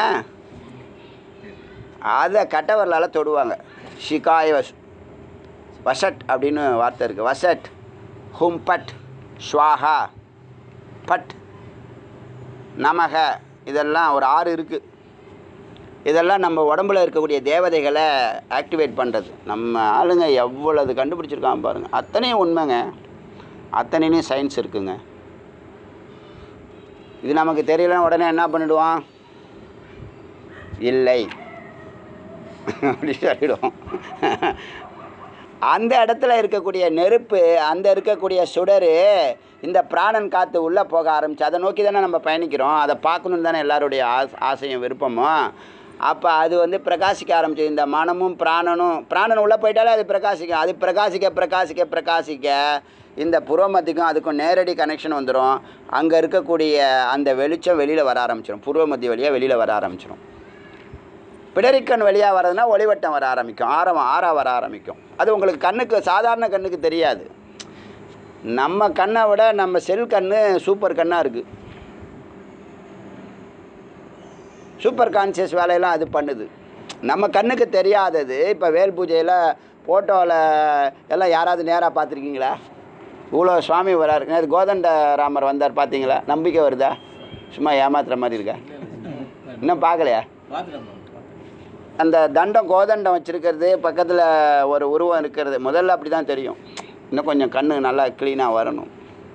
அதை கட்டவரலால் தொடுவாங்க ஷிகாய வஸ் வசட் அப்படின்னு வார்த்தை இருக்குது வசட் ஹும் பட் ஸ்வாஹா பட் நமக இதெல்லாம் ஒரு ஆறு இருக்குது இதெல்லாம் நம்ம உடம்புல இருக்கக்கூடிய தேவதைகளை ஆக்டிவேட் பண்ணுறது நம்ம ஆளுங்க எவ்வளவு கண்டுபிடிச்சிருக்காங்க பாருங்கள் அத்தனையும் உண்மைங்க அத்தனையும் சயின்ஸ் இருக்குங்க இது நமக்கு தெரியலன்னா உடனே என்ன பண்ணிடுவான் இல்லை அப்படி சொல்லிடும் அந்த இடத்துல இருக்கக்கூடிய நெருப்பு அந்த இருக்கக்கூடிய சுடர் இந்த பிராணன் காற்று உள்ளே போக ஆரம்பிச்சு அதை நோக்கி தானே நம்ம பயணிக்கிறோம் அதை பார்க்கணுன்னு தானே எல்லாருடைய ஆஸ் ஆசையும் விருப்பமும் அப்போ அது வந்து பிரகாசிக்க ஆரம்பிச்சு இந்த மனமும் பிராணனும் பிராணன் உள்ளே போயிட்டாலே அது பிரகாசிக்கும் அது பிரகாசிக்க பிரகாசிக்க பிரகாசிக்க இந்த புருவமத்திக்கும் அதுக்கும் நேரடி கனெக்ஷன் வந்துடும் அங்கே இருக்கக்கூடிய அந்த வெளிச்சம் வெளியில் வர ஆரம்பிச்சிடும் புருவமத்தி வழியாக வெளியில் வர ஆரம்பிச்சிடும் பிடரிக்கண் வழியாக வர்றதுனா ஒளிவட்டம் வர ஆரம்பிக்கும் ஆரம் ஆறா வர ஆரம்பிக்கும் அது உங்களுக்கு கண்ணுக்கு சாதாரண கண்ணுக்கு தெரியாது நம்ம கண்ணை விட நம்ம செல் கண்ணு சூப்பர் கண்ணாக இருக்குது சூப்பர் கான்சியஸ் வேலையெல்லாம் அது பண்ணுது நம்ம கண்ணுக்கு தெரியாதது இப்போ வேல் பூஜையில் ஃபோட்டோவில் எல்லாம் யாராவது நேராக பார்த்துருக்கீங்களா இவ்வளோ சுவாமி வராரு நேற்று கோதண்ட ராமர் வந்தார் பார்த்தீங்களா நம்பிக்கை வருதா சும்மா ஏமாத்துற மாதிரி இருக்கா இன்னும் பார்க்கலையா அந்த தண்டம் கோதண்டம் வச்சுருக்கிறது பக்கத்தில் ஒரு உருவம் இருக்கிறது முதல்ல அப்படி தான் தெரியும் இன்னும் கொஞ்சம் கண்ணு நல்லா க்ளீனாக வரணும்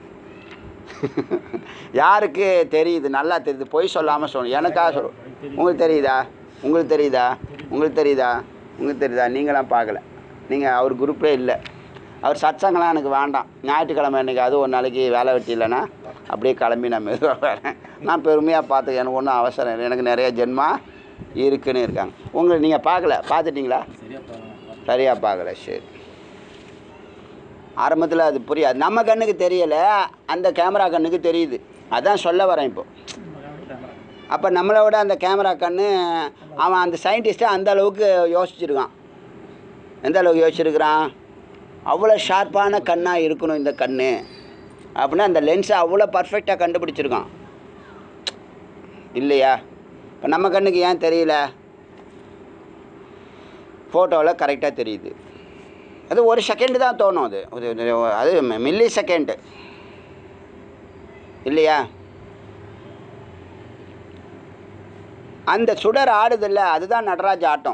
யாருக்கு தெரியுது நல்லா தெரியுது பொய் சொல்லாமல் சொல்லணும் எனக்காக சொல்லணும் உங்களுக்கு தெரியுதா உங்களுக்கு தெரியுதா உங்களுக்கு தெரியுதா உங்களுக்கு தெரியுதா நீங்களாம் பார்க்கல நீங்கள் அவர் குரூப்பே இல்லை அவர் சத்சங்கம்லாம் எனக்கு வேண்டாம் ஞாயிற்றுக்கிழமை எனக்கு அது ஒரு நாளைக்கு வேலை வெட்டி இல்லைன்னா அப்படியே கிளம்பி நான் மெதுவாக வரேன் நான் பெருமையாக பார்த்துக்க எனக்கு ஒன்றும் அவசரம் இல்லை எனக்கு நிறைய ஜென்மா இருக்குன்னு இருக்காங்க உங்களை நீங்கள் பார்க்கல பார்த்துட்டிங்களா சரியாக பார்க்கல சரி ஆரம்பத்தில் அது புரியாது நம்ம கண்ணுக்கு தெரியலை அந்த கேமரா கண்ணுக்கு தெரியுது அதான் சொல்ல வரேன் இப்போ அப்போ நம்மளை விட அந்த கேமரா கண்ணு அவன் அந்த சயின்டிஸ்ட்டை அந்த அளவுக்கு யோசிச்சிருக்கான் எந்த அளவுக்கு யோசிச்சிருக்கிறான் அவ்வளோ ஷார்ப்பான கண்ணாக இருக்கணும் இந்த கண்ணு அப்படின்னா அந்த லென்ஸை அவ்வளோ பர்ஃபெக்டாக கண்டுபிடிச்சிருக்கான் இல்லையா இப்போ நம்ம கண்ணுக்கு ஏன் தெரியல ஃபோட்டோவில் கரெக்டாக தெரியுது அது ஒரு செகண்டு தான் தோணும் அது ஒரு ஒரு- அது மில்லி செகண்டு இல்லையா அந்த சுடர் ஆடுதில்ல அதுதான் நடராஜ ஆட்டம்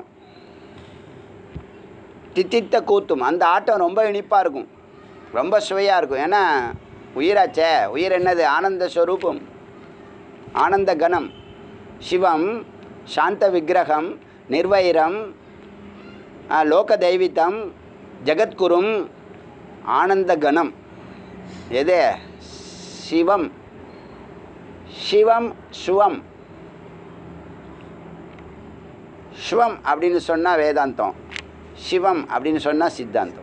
தித்தித்த கூத்தும் அந்த ஆட்டம் ரொம்ப இனிப்பாக இருக்கும் ரொம்ப சுவையாக இருக்கும் ஏன்னா உயிராச்சே உயிர் என்னது ஆனந்த ஸ்வரூபம் ஆனந்த கணம் சிவம் சாந்த விக்கிரகம் நிர்வைரம் ஆ, லோக தெய்வீத்தம் ஜெகத்குரும் ஆனந்த கணம் எது சிவம் சிவம் சுவம் சிவம் அப்படின்னு சொன்னால் வேதாந்தம் சிவம் அப்படின்னு சொன்னால் சித்தாந்தம்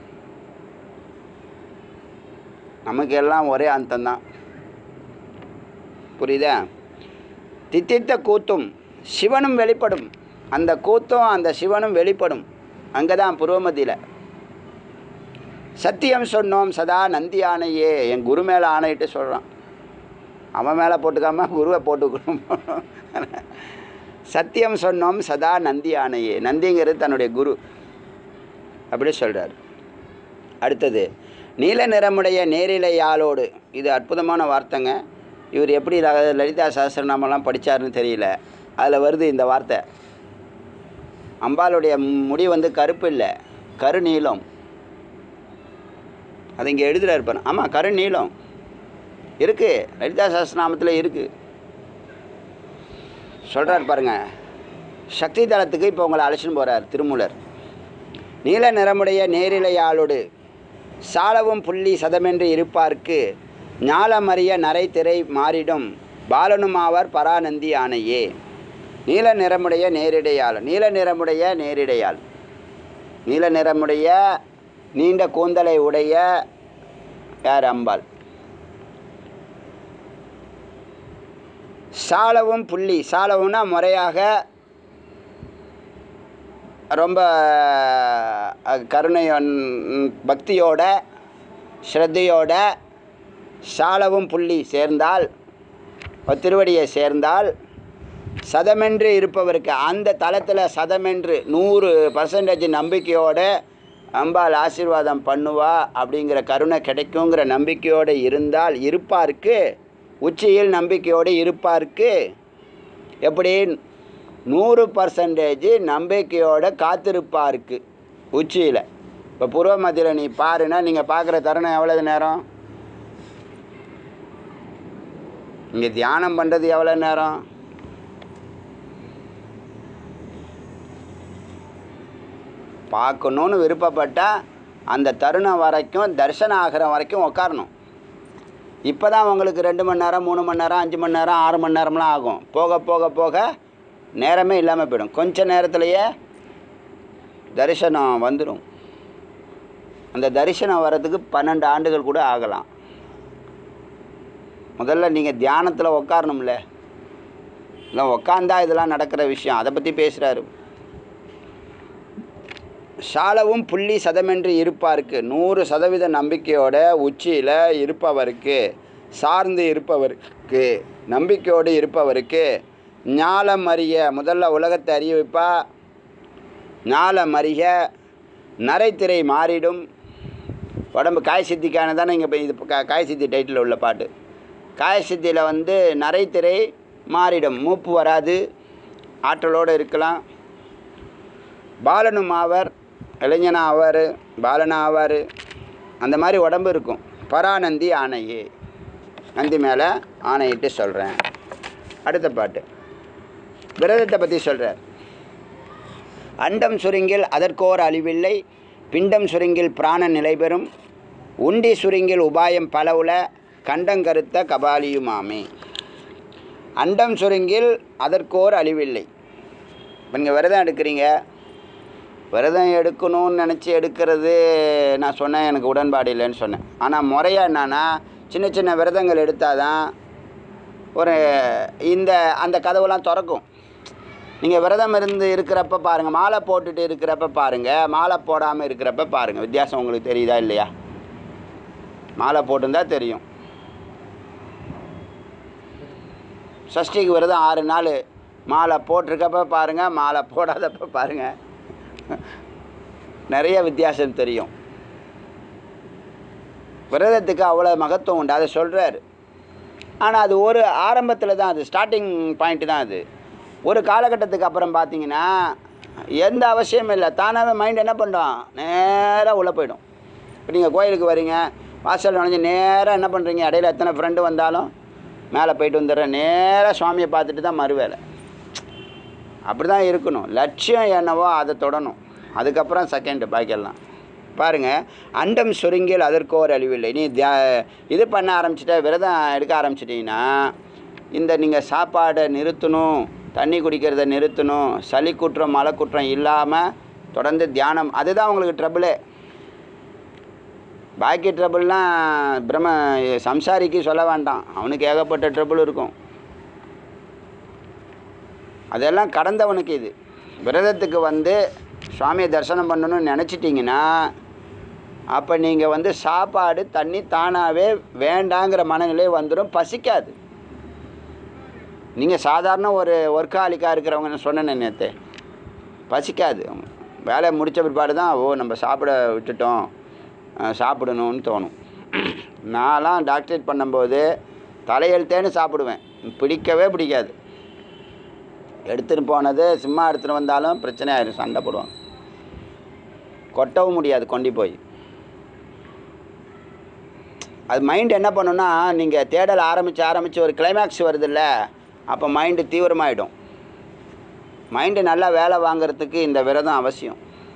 நமக்கு எல்லாம் ஒரே அந்தம்தான் புரியுதா தித்தித்த கூத்தும் சிவனும் வெளிப்படும் அந்த கூத்தும் அந்த சிவனும் வெளிப்படும் அங்கே தான் புருவமத்தியில் சத்தியம் சொன்னோம் சதா நந்தி ஆணையே என் குரு மேலே ஆணையிட்டு சொல்கிறான் அவன் மேலே போட்டுக்காம குருவை போட்டுக்கணும் சத்தியம் சொன்னோம் சதா நந்தி ஆணையே நந்திங்கிறது தன்னுடைய குரு அப்படி சொல்கிறார் அடுத்தது நீல நிறமுடைய நேரிலையாளோடு இது அற்புதமான வார்த்தைங்க இவர் எப்படி ல- லலிதா சஹஸ்ரநாமெல்லாம் படித்தாருன்னு தெரியல அதில் வருது இந்த வார்த்தை அம்பாளுடைய முடி வந்து கருப்பு இல்லை கருநீலம் அது இங்கே எழுதுறாரு பாரு ஆமாம் கருநீலம் இருக்குது லலிதா சஹஸ்ரநாமத்தில் இருக்குது சொல்கிறார் பாருங்க சக்தி தலத்துக்கு இப்போ உங்களை அழைச்சின்னு போகிறார் திருமூலர் நீல நிறமுடைய நேரிலையாளோடு சாலவும் புள்ளி சதமென்று இருப்பார்க்கு ஞாலமறிய நரை திரை மாறிடும் பாலனுமாவர் பரானந்தி ஆணையே நீல நிறமுடைய நேரிடையாள் நீல நிறமுடைய நேரிடையாள் நீல நிறமுடைய நீண்ட கூந்தலை உடைய யார் அம்பாள் சாலவும் புள்ளி சாலவும்னா முறையாக ரொம்ப அஹ், கருணை பக்தியோட ஸ்ரத்தையோட சாலவும் புள்ளி சேர்ந்தால் திருவடியை சேர்ந்தால் சதமென்று இருப்பவருக்கு அந்த தளத்தில் சதமென்று நூறு பர்சன்டேஜ் நம்பிக்கையோட அம்பாள் ஆசீர்வாதம் பண்ணுவா அப்படிங்கிற கருணை கிடைக்குங்கிற நம்பிக்கையோடு இருந்தால் இருப்பாருக்கு உச்சியில் நம்பிக்கையோடு இருப்பாருக்கு எப்படி நூறு பர்சன்டேஜ் நம்பிக்கையோட காத்திருப்பாருக்கு உச்சியில் இப்போ பூர்வ மத்தியில் நீ பாருன்னா நீங்கள் பார்க்குற தருணம் எவ்வளவு நேரம் இங்கே தியானம் பண்ணுறது எவ்வளோ நேரம் பார்க்கணுன்னு விருப்பப்பட்டால் அந்த தருணம் வரைக்கும் தரிசனம் ஆகிற வரைக்கும் உட்காரணும் இப்போ தான் உங்களுக்கு ரெண்டு மணி நேரம் மூணு மணி நேரம் அஞ்சு மணி நேரம் ஆறு மணி நேரம்லாம் ஆகும் போக போக போக நேரமே இல்லாமல் போயிடும் கொஞ்ச நேரத்திலேயே தரிசனம் வந்துடும் அந்த தரிசனம் வர்றதுக்கு பன்னெண்டு ஆண்டுகள் கூட ஆகலாம் முதல்ல நீங்கள் தியானத்தில் உட்காரணும்ல இல்லை உட்காந்தா இதெல்லாம் நடக்கிற விஷயம் அதை பற்றி பேசுகிறாரு சாலவும் புள்ளி சதமென்று இருப்பாருக்கு நூறு சதவீத நம்பிக்கையோட உச்சியில் இருப்பவருக்கு சார்ந்து இருப்பவருக்கு நம்பிக்கையோடு இருப்பவருக்கு ஞாலம் அறிய முதல்ல உலகத்தை அறிய வைப்பா ஞாலம் அறிய நரைத்திரை மாறிடும் உடம்பு காய் சித்திக்கான தானே இங்கே இது கா- காய் சித்தி டைட்டில் உள்ள பாட்டு காய் சித்தியில் வந்து நரைத்திரை மாறிடும் மூப்பு வராது ஆற்றலோடு இருக்கலாம் பாலனும் ஆவர் இளைஞனா ஆவார் பாலனா ஆவார் அந்த மாதிரி உடம்பு இருக்கும் பரானந்தி ஆணையே நந்தி மேலே ஆணையிட்டு சொல்கிறேன் அடுத்த பாட்டு விரதத்தை பற்றி சொல்கிறார் அண்டம் சுருங்கில் அதற்கோர் அழிவில்லை பிண்டம் சுருங்கில் பிராண நிலை பெறும் உண்டி சுருங்கில் உபாயம் பலவுல கண்டங்கருத்த கபாலியுமாமே அண்டம் சுருங்கில் அதற்கோர் அழிவில்லை இப்போ நீங்கள் விரதம் எடுக்கிறீங்க விரதம் எடுக்கணும்னு நினச்சி எடுக்கிறது நான் சொன்னேன் எனக்கு உடன்பாடு இல்லைன்னு சொன்னேன் ஆனால் முறையாக என்னன்னா சின்ன சின்ன விரதங்கள் எடுத்தால் தான் ஒரு இந்த அந்த கதவுலாம் திறக்கும் நீங்கள் விரதம் இருந்து இருக்கிறப்ப பாருங்கள் மாலை போட்டுட்டு இருக்கிறப்ப பாருங்கள் மாலை போடாமல் இருக்கிறப்ப பாருங்கள் வித்தியாசம் உங்களுக்கு தெரியுதா இல்லையா மாலை போட்டிருந்தா தெரியும் சஷ்டிக்கு விரதம் ஆறு நாள் மாலை போட்டிருக்கப்ப பாருங்கள் மாலை போடாதப்ப பாருங்கள் நிறைய வித்தியாசம் தெரியும் விரதத்துக்கு அவ்வளோ மகத்துவம் உண்டு அதை சொல்கிறாரு ஆனால் அது ஒரு ஆரம்பத்தில் தான் அது ஸ்டார்டிங் பாயிண்ட் தான் அது ஒரு காலகட்டத்துக்கு அப்புறம் பார்த்தீங்கன்னா எந்த அவசியமும் இல்லை தானாகவே மைண்ட் என்ன பண்ணுறோம் நேராக உள்ளே போயிடும் இப்போ நீங்கள் கோயிலுக்கு வரீங்க வாசல் நுழைஞ்சு நேராக என்ன பண்ணுறீங்க இடையில எத்தனை ஃப்ரெண்டு வந்தாலும் மேலே போயிட்டு வந்துடுறேன் நேராக சுவாமியை பார்த்துட்டு தான் மறுவேலை அப்படி தான் இருக்கணும் லட்சியம் என்னவோ அதை தொடணும் அதுக்கப்புறம் செகண்டு பாக்கியெல்லாம் பாருங்கள் அண்டம் சுருங்கில் அதற்கு ஒரு அழிவில்லை நீ தியா இது பண்ண ஆரம்பிச்சிட்ட விரதம் எடுக்க ஆரம்பிச்சிட்டிங்கன்னா இந்த நீங்கள் சாப்பாடை நிறுத்தணும் தண்ணி குடிக்கிறத நிறுத்தணும் சளி குற்றம் மலை குற்றம் இல்லாமல் தொடர்ந்து தியானம் அதுதான் உங்களுக்கு ட்ரபிளே பாக்கி ட்ரபிள்லாம் பிரம்ம சம்சாரிக்கு சொல்ல வேண்டாம் அவனுக்கு ஏகப்பட்ட ட்ரபிள் இருக்கும் அதெல்லாம் கடந்தவனுக்கு இது விரதத்துக்கு வந்து சுவாமியை தரிசனம் பண்ணணும்னு நினச்சிட்டிங்கன்னா அப்போ நீங்கள் வந்து சாப்பாடு தண்ணி தானாகவே வேண்டாங்கிற மனநிலை வந்துடும் பசிக்காது நீங்கள் சாதாரண ஒரு ஒர்க்காலிக்காக இருக்கிறவங்க சொன்னேன் நேற்று பசிக்காது வேலையை முடித்த பிற்பாடு தான் ஓ நம்ம சாப்பிட விட்டுட்டோம் அஹ் சாப்பிடணும்னு தோணும் நான்லாம் டாக்டரேட் பண்ணும்போது தலையெழுத்தேன்னு சாப்பிடுவேன் பிடிக்கவே பிடிக்காது எடுத்துகிட்டு போனது சும்மா எடுத்துகிட்டு வந்தாலும் பிரச்சனை ஆயிடும் சண்டை போடுவாங்க கொட்டவும் முடியாது கொண்டு போய் அது மைண்ட் என்ன பண்ணுன்னா நீங்கள் தேடல் ஆரம்பித்து ஆரம்பித்து ஒரு கிளைமேக்ஸ் வருதுல்ல அப்போ மைண்டு தீவிரமாயிடும் மைண்டு நல்லா வேலை வாங்குறதுக்கு இந்த விரதம் அவசியம்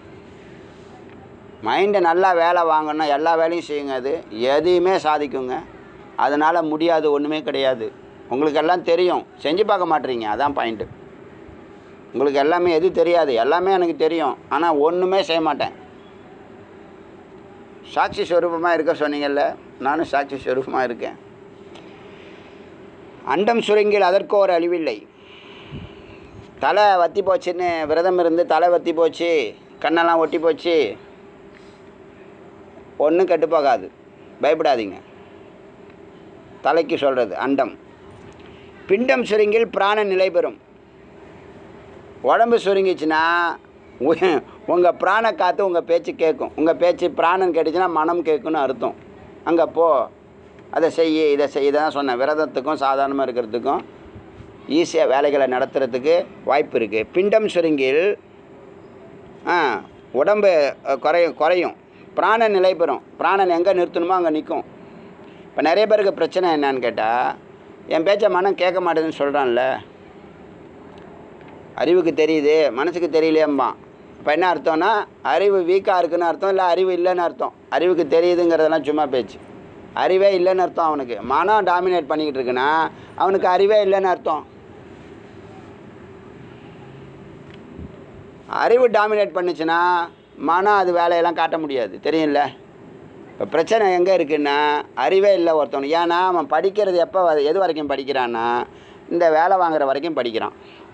மைண்டை நல்லா வேலை வாங்கணும் எல்லா வேலையும் செய்யுங்க அது எதையுமே சாதிக்குங்க அதனால் முடியாது ஒன்றுமே கிடையாது உங்களுக்கு எல்லாம் தெரியும் செஞ்சு பார்க்க மாட்டீங்க அதான் பாயிண்ட்டு உங்களுக்கு எல்லாமே எது தெரியாது எல்லாமே எனக்கு தெரியும் ஆனால் ஒன்றுமே செய்ய மாட்டேன் சாட்சி ஸ்வரூபமாக இருக்க சொன்னீங்கல்ல நானும் சாட்சி ஸ்வரூபமாக இருக்கேன் அண்டம் சுருங்கில் அதற்கோ ஒரு அழிவில்லை தலை வத்தி போச்சுன்னு விரதம் இருந்து தலை வத்தி போச்சு கண்ணெல்லாம் ஒட்டி போச்சு ஒன்றும் கெட்டு போகாது பயப்படாதீங்க தலைக்கு சொல்கிறது அண்டம் பிண்டம் சுருங்கில் பிராணன் நிலை பெறும் உடம்பு சுருங்கிச்சுன்னா உங்கள் பிராண காற்று உங்கள் பேச்சு கேட்கும் உங்கள் பேச்சு பிராணன் கேட்டுச்சுன்னா மனம் கேட்குன்னு அர்த்தம் அங்கே போ அதை செய்ய இதை செய்ய தான் சொன்னேன் விரதத்துக்கும் சாதாரணமாக இருக்கிறதுக்கும் ஈஸியாக வேலைகளை நடத்துறதுக்கு வாய்ப்பு இருக்குது பிண்டம் சுருங்கில் ஆ உடம்பு அஹ், குறையும் குறையும் பிராணன் நிலை பெறும் பிராணன் எங்கே நிறுத்தணுமோ அங்கே நிற்கும் இப்போ நிறைய பேருக்கு பிரச்சனை என்னன்னு கேட்டால் என் பேச்சை மனம் கேட்க மாட்டேதுன்னு சொல்கிறான்ல அறிவுக்கு தெரியுது மனசுக்கு தெரியலையம்பான் இப்போ என்ன அர்த்தம்னா அறிவு வீக்காக இருக்குன்னு அர்த்தம் இல்லை அறிவு இல்லைன்னு அர்த்தம் அறிவுக்கு தெரியுதுங்கிறதெல்லாம் சும்மா பேச்சு அறிவே இல்லைன்னு அர்த்தம் அவனுக்கு மனம் டாமினேட் பண்ணிக்கிட்டு இருக்குன்னா அவனுக்கு அறிவே இல்லைன்னு அர்த்தம் அறிவு டாமினேட் பண்ணுச்சுன்னா மனம் அது வேலையெல்லாம் காட்ட முடியாது தெரியும்ல இப்போ பிரச்சனை எங்கே இருக்குன்னா அறிவே இல்லை ஒருத்தவனுக்கு ஏன்னா அவன் படிக்கிறது எப்போ வ- எது வரைக்கும் படிக்கிறான்னா இந்த வேலை வாங்குற வரைக்கும் படிக்கிறான்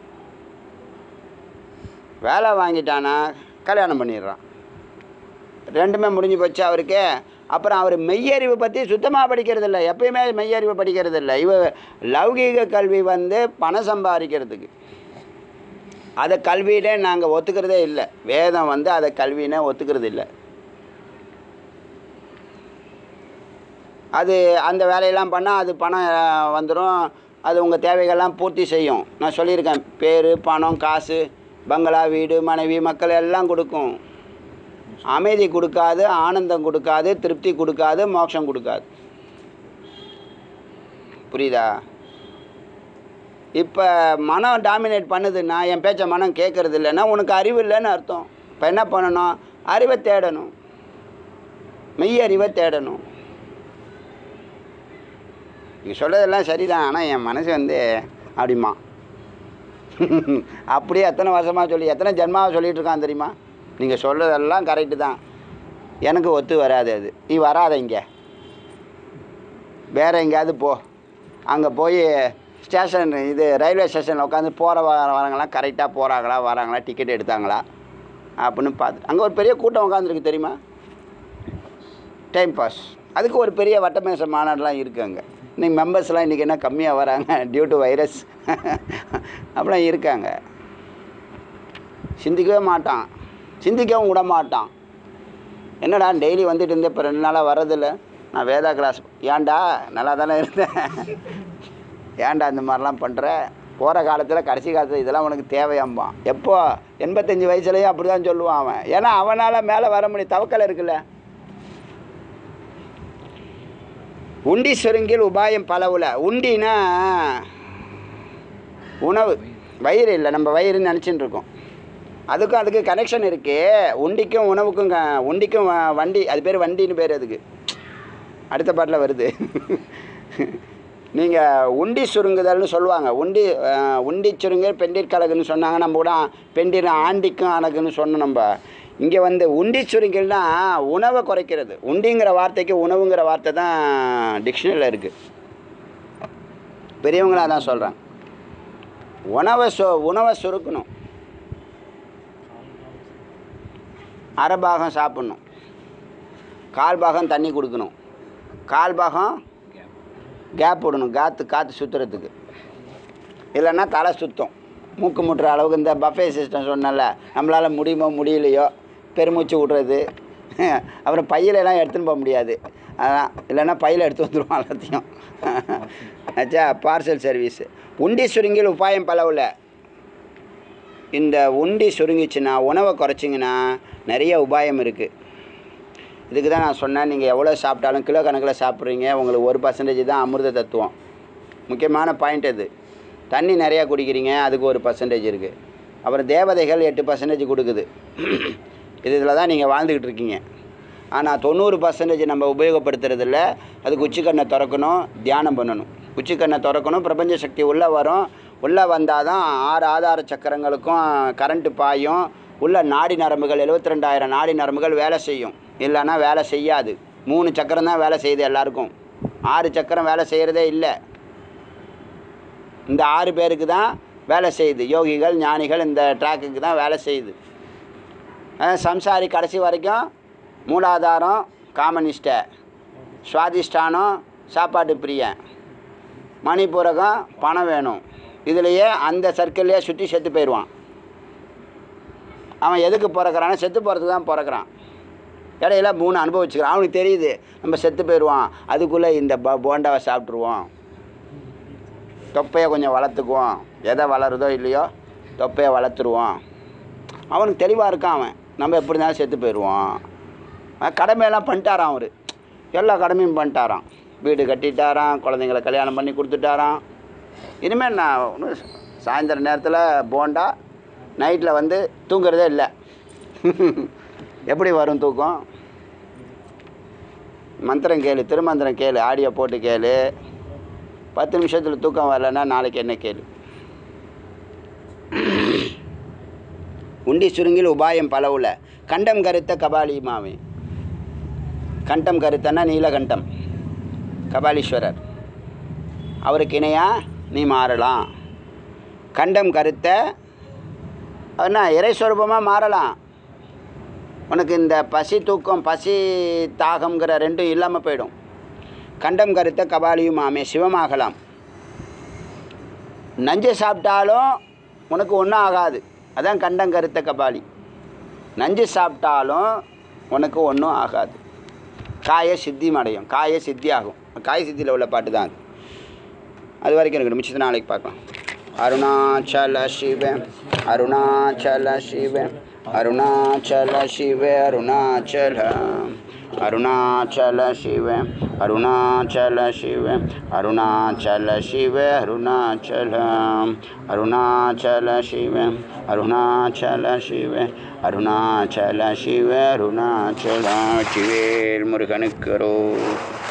வேலை வாங்கிட்டானா கல்யாணம் பண்ணிடுறான் ரெண்டுமே முடிஞ்சு போச்சு அவருக்கு அப்புறம் அவர் மெய்யறிவு பற்றி சுத்தமாக படிக்கிறது இல்லை எப்பயுமே மெய்யறிவு படிக்கிறது இல்லை இவ லௌகீக கல்வி வந்து பணம் சம்பாதிக்கிறதுக்கு அதை கல்வியிலே நாங்கள் ஒத்துக்கிறதே இல்லை வேதம் வந்து அதை கல்வினே ஒத்துக்கிறது இல்லை அது அந்த வேலையெல்லாம் பண்ணால் அது பணம் வந்துடும் அது உங்கள் தேவைகள்லாம் பூர்த்தி செய்யும் நான் சொல்லியிருக்கேன் பேர் பணம் காசு பங்களா வீடு மனைவி மக்கள் எல்லாம் கொடுக்கும் அமைதி கொடுக்காது ஆனந்தம் கொடுக்காது திருப்தி கொடுக்காது மோட்சம் கொடுக்காது புரியுதா இப்போ மனம் டாமினேட் பண்ணுதுன்னா என் பேச்சை மனம் கேட்கறது இல்லைன்னா உனக்கு அறிவு இல்லைன்னு அர்த்தம் இப்போ என்ன பண்ணணும் அறிவை தேடணும் மெய் அறிவை தேடணும் நீ சொல்கிறதெல்லாம் சரிதான் ஆனால் என் மனசு வந்து அப்படிமா அப்படியே எத்தனை வருஷமாக சொல்லி எத்தனை ஜென்மாவை சொல்லிட்டு இருக்கான் தெரியுமா நீங்கள் சொல்கிறதெல்லாம் கரெக்டு தான் எனக்கு ஒத்து வராது அது நீ வராத இங்கே வேறு எங்கேயாவது போ அங்கே போய் ஸ்டேஷன் இது ரயில்வே ஸ்டேஷனில் உட்காந்து போகிற வரவங்களாம் கரெக்டாக போகிறாங்களா வராங்களா டிக்கெட் எடுத்தாங்களா அப்படின்னு பார்த்து அங்கே ஒரு பெரிய கூட்டம் உட்காந்துருக்கு தெரியுமா டைம் பாஸ் அதுக்கு ஒரு பெரிய வட்டமேச மாநாடுலாம் இருக்குது அங்கே இன்னைக்கு மெம்பர்ஸ்லாம் இன்றைக்கி என்ன கம்மியாக வராங்க டியூ டு வைரஸ் அப்படிலாம் இருக்காங்க சிந்திக்கவே மாட்டான் சிந்திக்கவும் விட மாட்டான் என்னடா டெய்லி வந்துட்டு இருந்தேன் இப்போ ரெண்டு நாளாக வர்றதில்ல நான் வேதா கிளாஸ் ஏன்டா நல்லா தானே இருந்தேன் ஏன்டா இந்த மாதிரிலாம் பண்ணுற போகிற காலத்தில் கடைசி காலத்தில் இதெல்லாம் உனக்கு தேவையாம்பான் எப்போ எண்பத்தஞ்சு வயசுலேயும் அப்படி தான் சொல்லுவான் அவன் ஏன்னா அவனால் மேலே வர முடியும் தவக்கலை இருக்குல்ல உண்டி சுருங்கில் உபாயம் பலவுல உண்டினா உணவு வயிறு இல்லை நம்ம வயிறுன்னு நினச்சிட்டு இருக்கோம் அதுக்கும் அதுக்கு கனெக்ஷன் இருக்குது உண்டிக்கும் உணவுக்கும் க- உண்டிக்கும் வ- வண்டி அது பேர் வண்டின்னு பேர் அதுக்கு அடுத்த பாட்டில் வருது நீங்கள் உண்டி சுருங்குதல்னு சொல்லுவாங்க உண்டி அஹ், உண்டி சுருங்கல் பெண்டிர் கலகுன்னு சொன்னாங்க நம்ம கூட பெண்டிர் ஆண்டிக்கும் அழகுன்னு சொன்னோம் நம்ம இங்கே வந்து உண்டி சுருங்கல்னா உணவை குறைக்கிறது உண்டிங்கிற வார்த்தைக்கு உணவுங்கிற வார்த்தை தான் டிக்ஷனரியில் இருக்குது பெரியவங்களாக தான் சொல்கிறாங்க உணவை சு உணவை சுருக்கணும் அரை பாகம் சாப்பிட்ணும் கால் பாகம் தண்ணி கொடுக்கணும் கால் பாகம் கேப் விடணும் காற்று காற்று சுற்றுறதுக்கு இல்லைன்னா தலை சுத்தம் மூக்கு முட்டுற அளவுக்கு இந்த பஃபே சிஸ்டம் சொன்னல நம்மளால் முடியுமோ முடியலையோ பெருமூச்சு விட்றது அப்புறம் பையில எல்லாம் எடுத்துன்னு போக முடியாது அதான் இல்லைன்னா பையில் எடுத்து வந்துடுவோம் எல்லாத்தையும் ஆச்சா பார்சல் சர்வீஸ் உண்டி சுருங்கில் உபாயம் பலவில் இந்த உண்டி சுருங்கிச்சுன்னா உணவை குறைச்சிங்கன்னா நிறைய உபாயம் இருக்குது இதுக்கு தான் நான் சொன்னேன் நீங்கள் எவ்வளோ சாப்பிட்டாலும் கிலோ கணக்கில் சாப்பிட்றீங்க உங்களுக்கு ஒரு பர்சன்டேஜ் தான் அமிர்த தத்துவம் முக்கியமான பாயிண்ட் இது தண்ணி நிறையா குடிக்கிறீங்க அதுக்கு ஒரு பர்சன்டேஜ் இருக்குது அப்புறம் தேவதைகள் எட்டு பர்சன்டேஜ் கொடுக்குது இது இதில் தான் நீங்கள் வாழ்ந்துக்கிட்டு இருக்கீங்க ஆனால் தொண்ணூறு பர்சன்டேஜ் நம்ம உபயோகப்படுத்துறதில்ல அதுக்கு உச்சிக்கண்ணை திறக்கணும் தியானம் பண்ணணும் உச்சிக்கண்ணை திறக்கணும் பிரபஞ்ச சக்தி உள்ளே வரும் உள்ளே வந்தால் தான் ஆறு ஆதார சக்கரங்களுக்கும் கரண்ட்டு பாயும் உள்ள நாடி நரம்புகள் எழுபத்தி ரெண்டாயிரம் நாடி நரம்புகள் வேலை செய்யும் இல்லைன்னா வேலை செய்யாது மூணு சக்கரம் தான் வேலை செய்யுது எல்லாருக்கும் ஆறு சக்கரம் வேலை செய்கிறதே இல்லை இந்த ஆறு பேருக்கு தான் வேலை செய்யுது யோகிகள் ஞானிகள் இந்த ட்ராக்குக்கு தான் வேலை செய்யுது அஹ் சம்சாரி கடைசி வரைக்கும் மூலாதாரம் காமனிஷ்ட சுவாதிஷ்டானம் சாப்பாட்டு பிரியன் மணிப்பூரகம் பணம் வேணும் இதுலேயே அந்த சர்க்கிள்லேயே சுற்றி செத்து போயிடுவான் அவன் எதுக்கு பிறக்கிறானோ செத்து போகிறதுக்கு தான் பிறக்கிறான் இடையில மூணு அனுபவிச்சுக்கிறான் அவனுக்கு தெரியுது நம்ம செத்து போயிடுவான் அதுக்குள்ளே இந்த ப போண்டாவை சாப்பிட்ருவோம் தொப்பையை கொஞ்சம் வளர்த்துக்குவோம் எதை வளருதோ இல்லையோ தொப்பையை வளர்த்துருவோம் அவனுக்கு தெளிவாக இருக்கான் அவன் நம்ம எப்படி இருந்தாலும் செத்து போயிடுவோம் அவன் கடமையெல்லாம் பண்ணிட்டாரான் அவர் எல்லா கடமையும் பண்ணிட்டாராம் வீடு கட்டிட்டாராம் குழந்தைங்கள கல்யாணம் பண்ணி கொடுத்துட்டாராம் இனிமேல் நான் ஒன்றும் சாயந்தர நேரத்தில் போண்டா நைட்டில் வந்து தூங்குறதே இல்லை எப்படி வரும் தூக்கம் மந்திரம் கேளு திருமந்திரம் கேளு ஆடியோ போட்டு கேளு பத்து நிமிஷத்தில் தூக்கம் வரலன்னா நாளைக்கு என்ன கேளு உண்டி சுருங்கில் உபாயம் பலவுல கண்டம் கருத்த கபாலி மாவே கண்டம் கருத்தன்னா நீலகண்டம் கபாலீஸ்வரர் அவருக்கு இணையா நீ மாறலாம் கண்டம் கருத்த என்ன இறைஸ்வரூபமாக மாறலாம் உனக்கு இந்த பசி தூக்கம் பசி தாகம்ங்கிற ரெண்டும் இல்லாமல் போயிடும் கண்டம் கருத்த கபாலியும் ஆமே சிவமாகலாம் நஞ்சை சாப்பிட்டாலும் உனக்கு ஒன்றும் ஆகாது அதான் கண்டம் கருத்த கபாலி நஞ்சு சாப்பிட்டாலும் உனக்கு ஒன்றும் ஆகாது காய சித்தி அடையும் காய சித்தி ஆகும் காய சித்தியில் உள்ள பாட்டு தான் அது அது வரைக்கும் இருக்கட்டும் மிச்சத்தை நாளைக்கு பார்க்கலாம் அருணாச்சல சிவ அருணாச்சல சிவ அருணாச்சல சிவ அருணாச்சல அருணாச்சல சிவ அருணாச்சல சிவ அருணாச்சல சிவ அருணாச்சல அருணாச்சல சிவ அருணாச்சல சிவ அருணாச்சல சிவ அருணாச்சல சிவேல் முருகனுக்கு ரோ